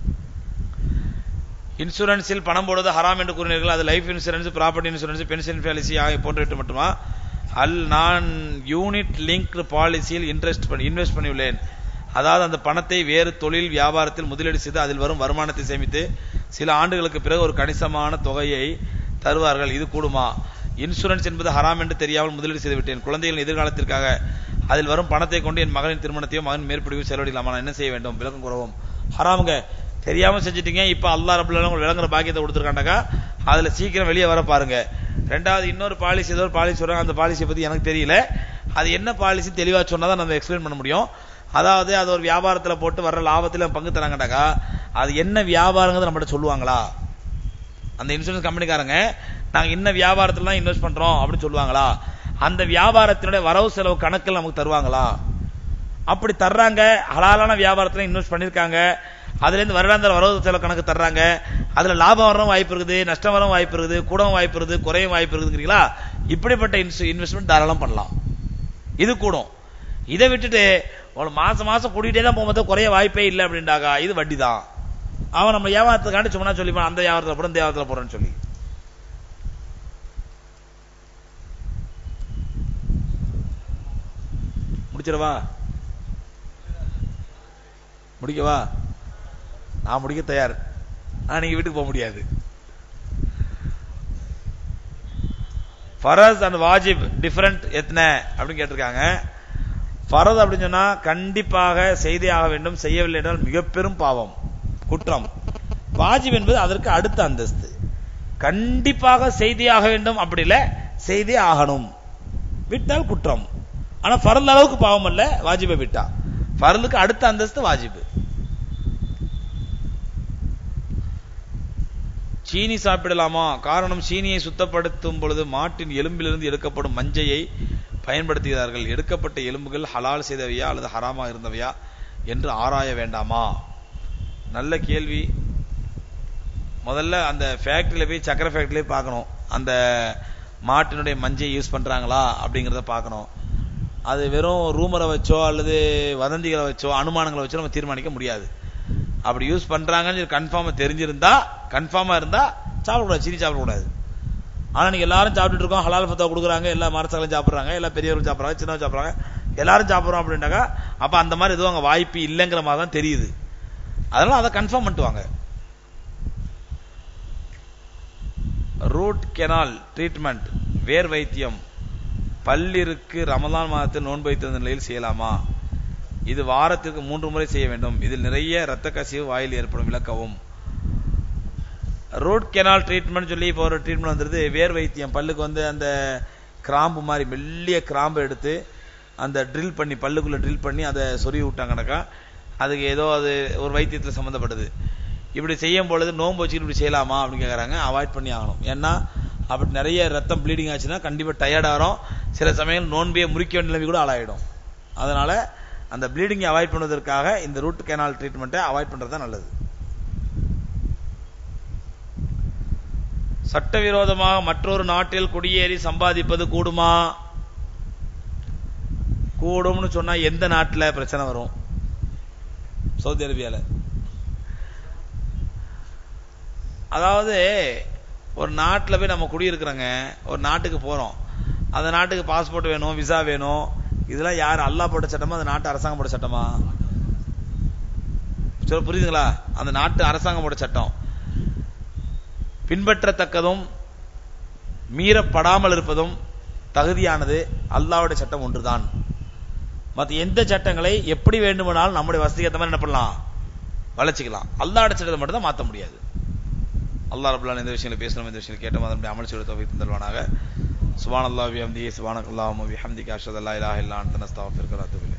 இன்சூரன்ஸில் பணம் போடுவது ஹராம் என்று கூறினீர்கள் அது life insurance property insurance pension policy ஆகிய போன்றவற்றை மட்டுமா அல் நான் யூனிட் லிங்க் பாலிசியில் இன்ட்ரெஸ்ட் பண்ணி இன்வெஸ்ட் பண்ணியுள்ளேன் அதாவது அந்த பணத்தை வேறு தொழில் வியாபாரத்தில் முதலீடு செய்து அதில் வரும் வருமானத்தை சேமித்து சில ஆண்டுகளுக்கு பிறகு ஒரு கணிசமான தொகையை தருவார்கள் இது கூடுமா இன்சூரன்ஸ் என்பது ஹராம் என்று தெரியாமல் முதலீடு செய்து விட்டேன் குழந்தைகளின் எதிர்காலத்திற்காக அதில் வரும் பணத்தை கொண்டு என் மகனின் திருமணத்தையும் மகன் மேற்படிவும் செலவழிக்கலாமா நான் என்ன செய்ய வேண்டும் விளக்கம் கூறவும் ஹராமுங்க தெரியாம செஞ்சிட்டீங்க இப்ப அல்லா ரபுல்ல உங்களுக்கு விளங்குற பாக்கியத்தை கொடுத்துருக்காண்டாக்கா அதுல சீக்கிரம் வெளியே வர பாருங்க ரெண்டாவது இன்னொரு பாலிசி ஏதோ ஒரு பாலிசி சொல்றாங்க அந்த பாலிசியை பத்தி எனக்கு தெரியல அது என்ன பாலிசி தெளிவா சொன்னாதான் நம்ம எக்ஸ்பிளைன் பண்ண முடியும் அதாவது அது ஒரு வியாபாரத்துல போட்டு வர்ற லாபத்துல பங்கு தராங்கடாக்கா அது என்ன வியாபாரங்கிறது நம்மகிட்ட சொல்லுவாங்களா அந்த இன்சூரன்ஸ் கம்பெனிக்காரங்க நாங்க இன்ன வியாபாரத்துல தான் இன்வெஸ்ட் பண்றோம் அப்படின்னு சொல்லுவாங்களா அந்த வியாபாரத்தினுடைய வரவு செலவு கணக்கில் நமக்கு தருவாங்களா அப்படி தர்றாங்க ஹலாலான வியாபாரத்துல இன்வெஸ்ட் பண்ணிருக்காங்க அதுல இருந்து வருடாந்திர வரவு செலவு கணக்கு தர்றாங்க அதுல லாபம் வரவும் வாய்ப்பு இருக்குது நஷ்டம் வரவும் வாய்ப்பு இருக்குது கூடவும் வாய்ப்பு இருக்குது குறையும் வாய்ப்பு இருக்குதுங்கிறீங்களா இப்படிப்பட்ட இன்வெஸ்ட்மெண்ட் தாராளம் பண்ணலாம் இது கூடும் இதை விட்டுட்டு ஒரு மாசம் மாசம் கூட்டிகிட்டே தான் போகும்போது குறைய வாய்ப்பே இல்லை அப்படின்டாக்கா இது வட்டி தான் அவன் நம்ம வியாபாரத்துக்காண்டி சும்மா சொல்லிப்பான் அந்த வியாபாரத்தில் போறோம் இந்த வியாபாரத்தில் போறோம்னு சொல்லி முடிச்சிடவா முடிக்கவா நான் முடிக்க தயார் ஆனா நீங்க வீட்டுக்கு போக முடியாது ஃபரஸ் அண்ட் வாஜிப் டிஃபரண்ட் எத்தனை அப்படின்னு கேட்டிருக்காங்க ஃபரஸ் அப்படின்னு சொன்னா கண்டிப்பாக செய்தே ஆக வேண்டும் செய்யவில்லை என்றால் மிக பெரும் பாவம் குற்றம் வாஜிப் என்பது அதற்கு அடுத்த அந்தஸ்து கண்டிப்பாக செய்தே ஆக வேண்டும் அப்படி இல்ல செய்தே ஆகணும் விட்டால் குற்றம் ஆனா ஃபரல் அளவுக்கு பாவம் அல்ல வாஜிபை விட்டா ஃபரலுக்கு அடுத்த அந்தஸ்து வாஜிபு சீனி சாப்பிடலாமா காரணம் சீனியை சுத்தப்படுத்தும் பொழுது மாட்டின் எலும்பிலிருந்து எடுக்கப்படும் மஞ்சையை பயன்படுத்துகிறார்கள் எடுக்கப்பட்ட எலும்புகள் ஹலால் செய்தவையா அல்லது ஹராமா இருந்தவையா என்று ஆராய வேண்டாமா நல்ல கேள்வி முதல்ல அந்த ஃபேக்டரியில போய் சக்கரை ஃபேக்டரியில பார்க்கணும் அந்த மாட்டினுடைய மஞ்சை யூஸ் பண்றாங்களா அப்படிங்கறத பார்க்கணும் அது வெறும் ரூமரை வச்சோ அல்லது வதந்திகளை வச்சோ அனுமானங்களை வச்சோ நம்ம தீர்மானிக்க முடியாது அப்படி யூஸ் பண்றாங்கன்னு கன்ஃபார்மா தெரிஞ்சிருந்தா கன்ஃபார்மா இருந்தா சாப்பிடக்கூடாது சீனி சாப்பிடக்கூடாது ஆனா நீங்க எல்லாரும் சாப்பிட்டுட்டு இருக்கோம் ஹலால் ஃபத்தா கொடுக்குறாங்க எல்லா மரசங்களும் சாப்பிடுறாங்க எல்லா பெரியவர்களும் சாப்பிடுறாங்க சின்னவங்க சாப்பிடுறாங்க எல்லாரும் சாப்பிடுறோம் அப்படின்னாக்கா அப்ப அந்த மாதிரி எதுவும் அங்க வாய்ப்பு இல்லைங்கிற மாதிரி தான் தெரியுது அதனால அதை கன்ஃபார்ம் பண்ணிட்டு வாங்க ரூட் கெனால் ட்ரீட்மெண்ட் வேர் வைத்தியம் பல்லிற்கு ரமலான் மாதத்தில் நோன்பு வைத்திருந்த நிலையில் செய்யலாமா இது வாரத்திற்கு மூன்று முறை செய்ய வேண்டும் இதில் நிறைய இரத்த கசிவு வாயில் ஏற்படும் விளக்கவும் ரூட் கெனால் ட்ரீட்மெண்ட் சொல்லி இப்போ ஒரு ட்ரீட்மெண்ட் வந்துருது வேர் வைத்தியம் பல்லுக்கு வந்து அந்த கிராம்பு மாதிரி மெல்லிய கிராம்பு எடுத்து அந்த ட்ரில் பண்ணி பல்லுக்குள்ள ட்ரில் பண்ணி அதை சொருவி விட்டாங்கனாக்கா அதுக்கு ஏதோ அது ஒரு வைத்தியத்தில் சம்மந்தப்பட்டது இப்படி செய்யும் பொழுது நோன்பு வச்சுக்கிட்டு இப்படி செய்யலாமா அப்படின்னு கேட்குறாங்க அவாய்ட் பண்ணி ஆகணும் ஏன்னா அப்படி நிறைய ரத்தம் ப்ளீடிங் ஆச்சுன்னா கண்டிப்பாக டயர்ட் ஆகிறோம் சில சமயம் நோன்பியை முறிக்க வேண்டிய நிலைமை கூட ஆளாயிடும் அதனால அந்த ப்ளீடிங்கை அவாய்ட் பண்ணுவதற்காக இந்த ரூட் கெனால் ட்ரீட்மெண்ட்டை அவாய்ட் பண்ணுறது தான் நல்லது சட்டவிரோதமாக மற்றொரு நாட்டில் குடியேறி சம்பாதிப்பது கூடுமா கூடும்னு சொன்னா எந்த நாட்டில் பிரச்சனை வரும் சவுதி அரேபியால அதாவது ஒரு நாட்டில் போய் நம்ம குடியிருக்கிறோங்க ஒரு நாட்டுக்கு போறோம் அந்த நாட்டுக்கு பாஸ்போர்ட் வேணும் விசா வேணும் இதெல்லாம் யார் அல்லா போட்ட சட்டமா அந்த நாட்டு அரசாங்கம் போட்ட சட்டமா சொல்ல புரியுதுங்களா அந்த நாட்டு அரசாங்கம் போட்ட சட்டம் பின்பற்றத்தக்கதும் மீறப்படாமல் இருப்பதும் தகுதியானது அல்லாவுடைய சட்டம் ஒன்றுதான் மற்ற எந்த சட்டங்களை எப்படி வேண்டுமானாலும் நம்முடைய வசதிக்கு ஏற்ற மாதிரி என்ன பண்ணலாம் வளர்ச்சிக்கலாம் அல்லாவுடைய சட்டத்தை மட்டும் தான் மாற்ற முடியாது அல்லா ரபுல்லான் இந்த விஷயங்களை பேசணும் இந்த விஷயங்கள் கேட்ட மாதிரி அமல் செய்ய தோவி தந்தல்வானாக சுபான் அல்லா விஹம்தி சுபானக் அல்லாஹ் விஹம்திக்கு அஷத் அல்லா இலாஹ் இல்லா அன்தனஸ்தாஃபிர் கராத்துபில்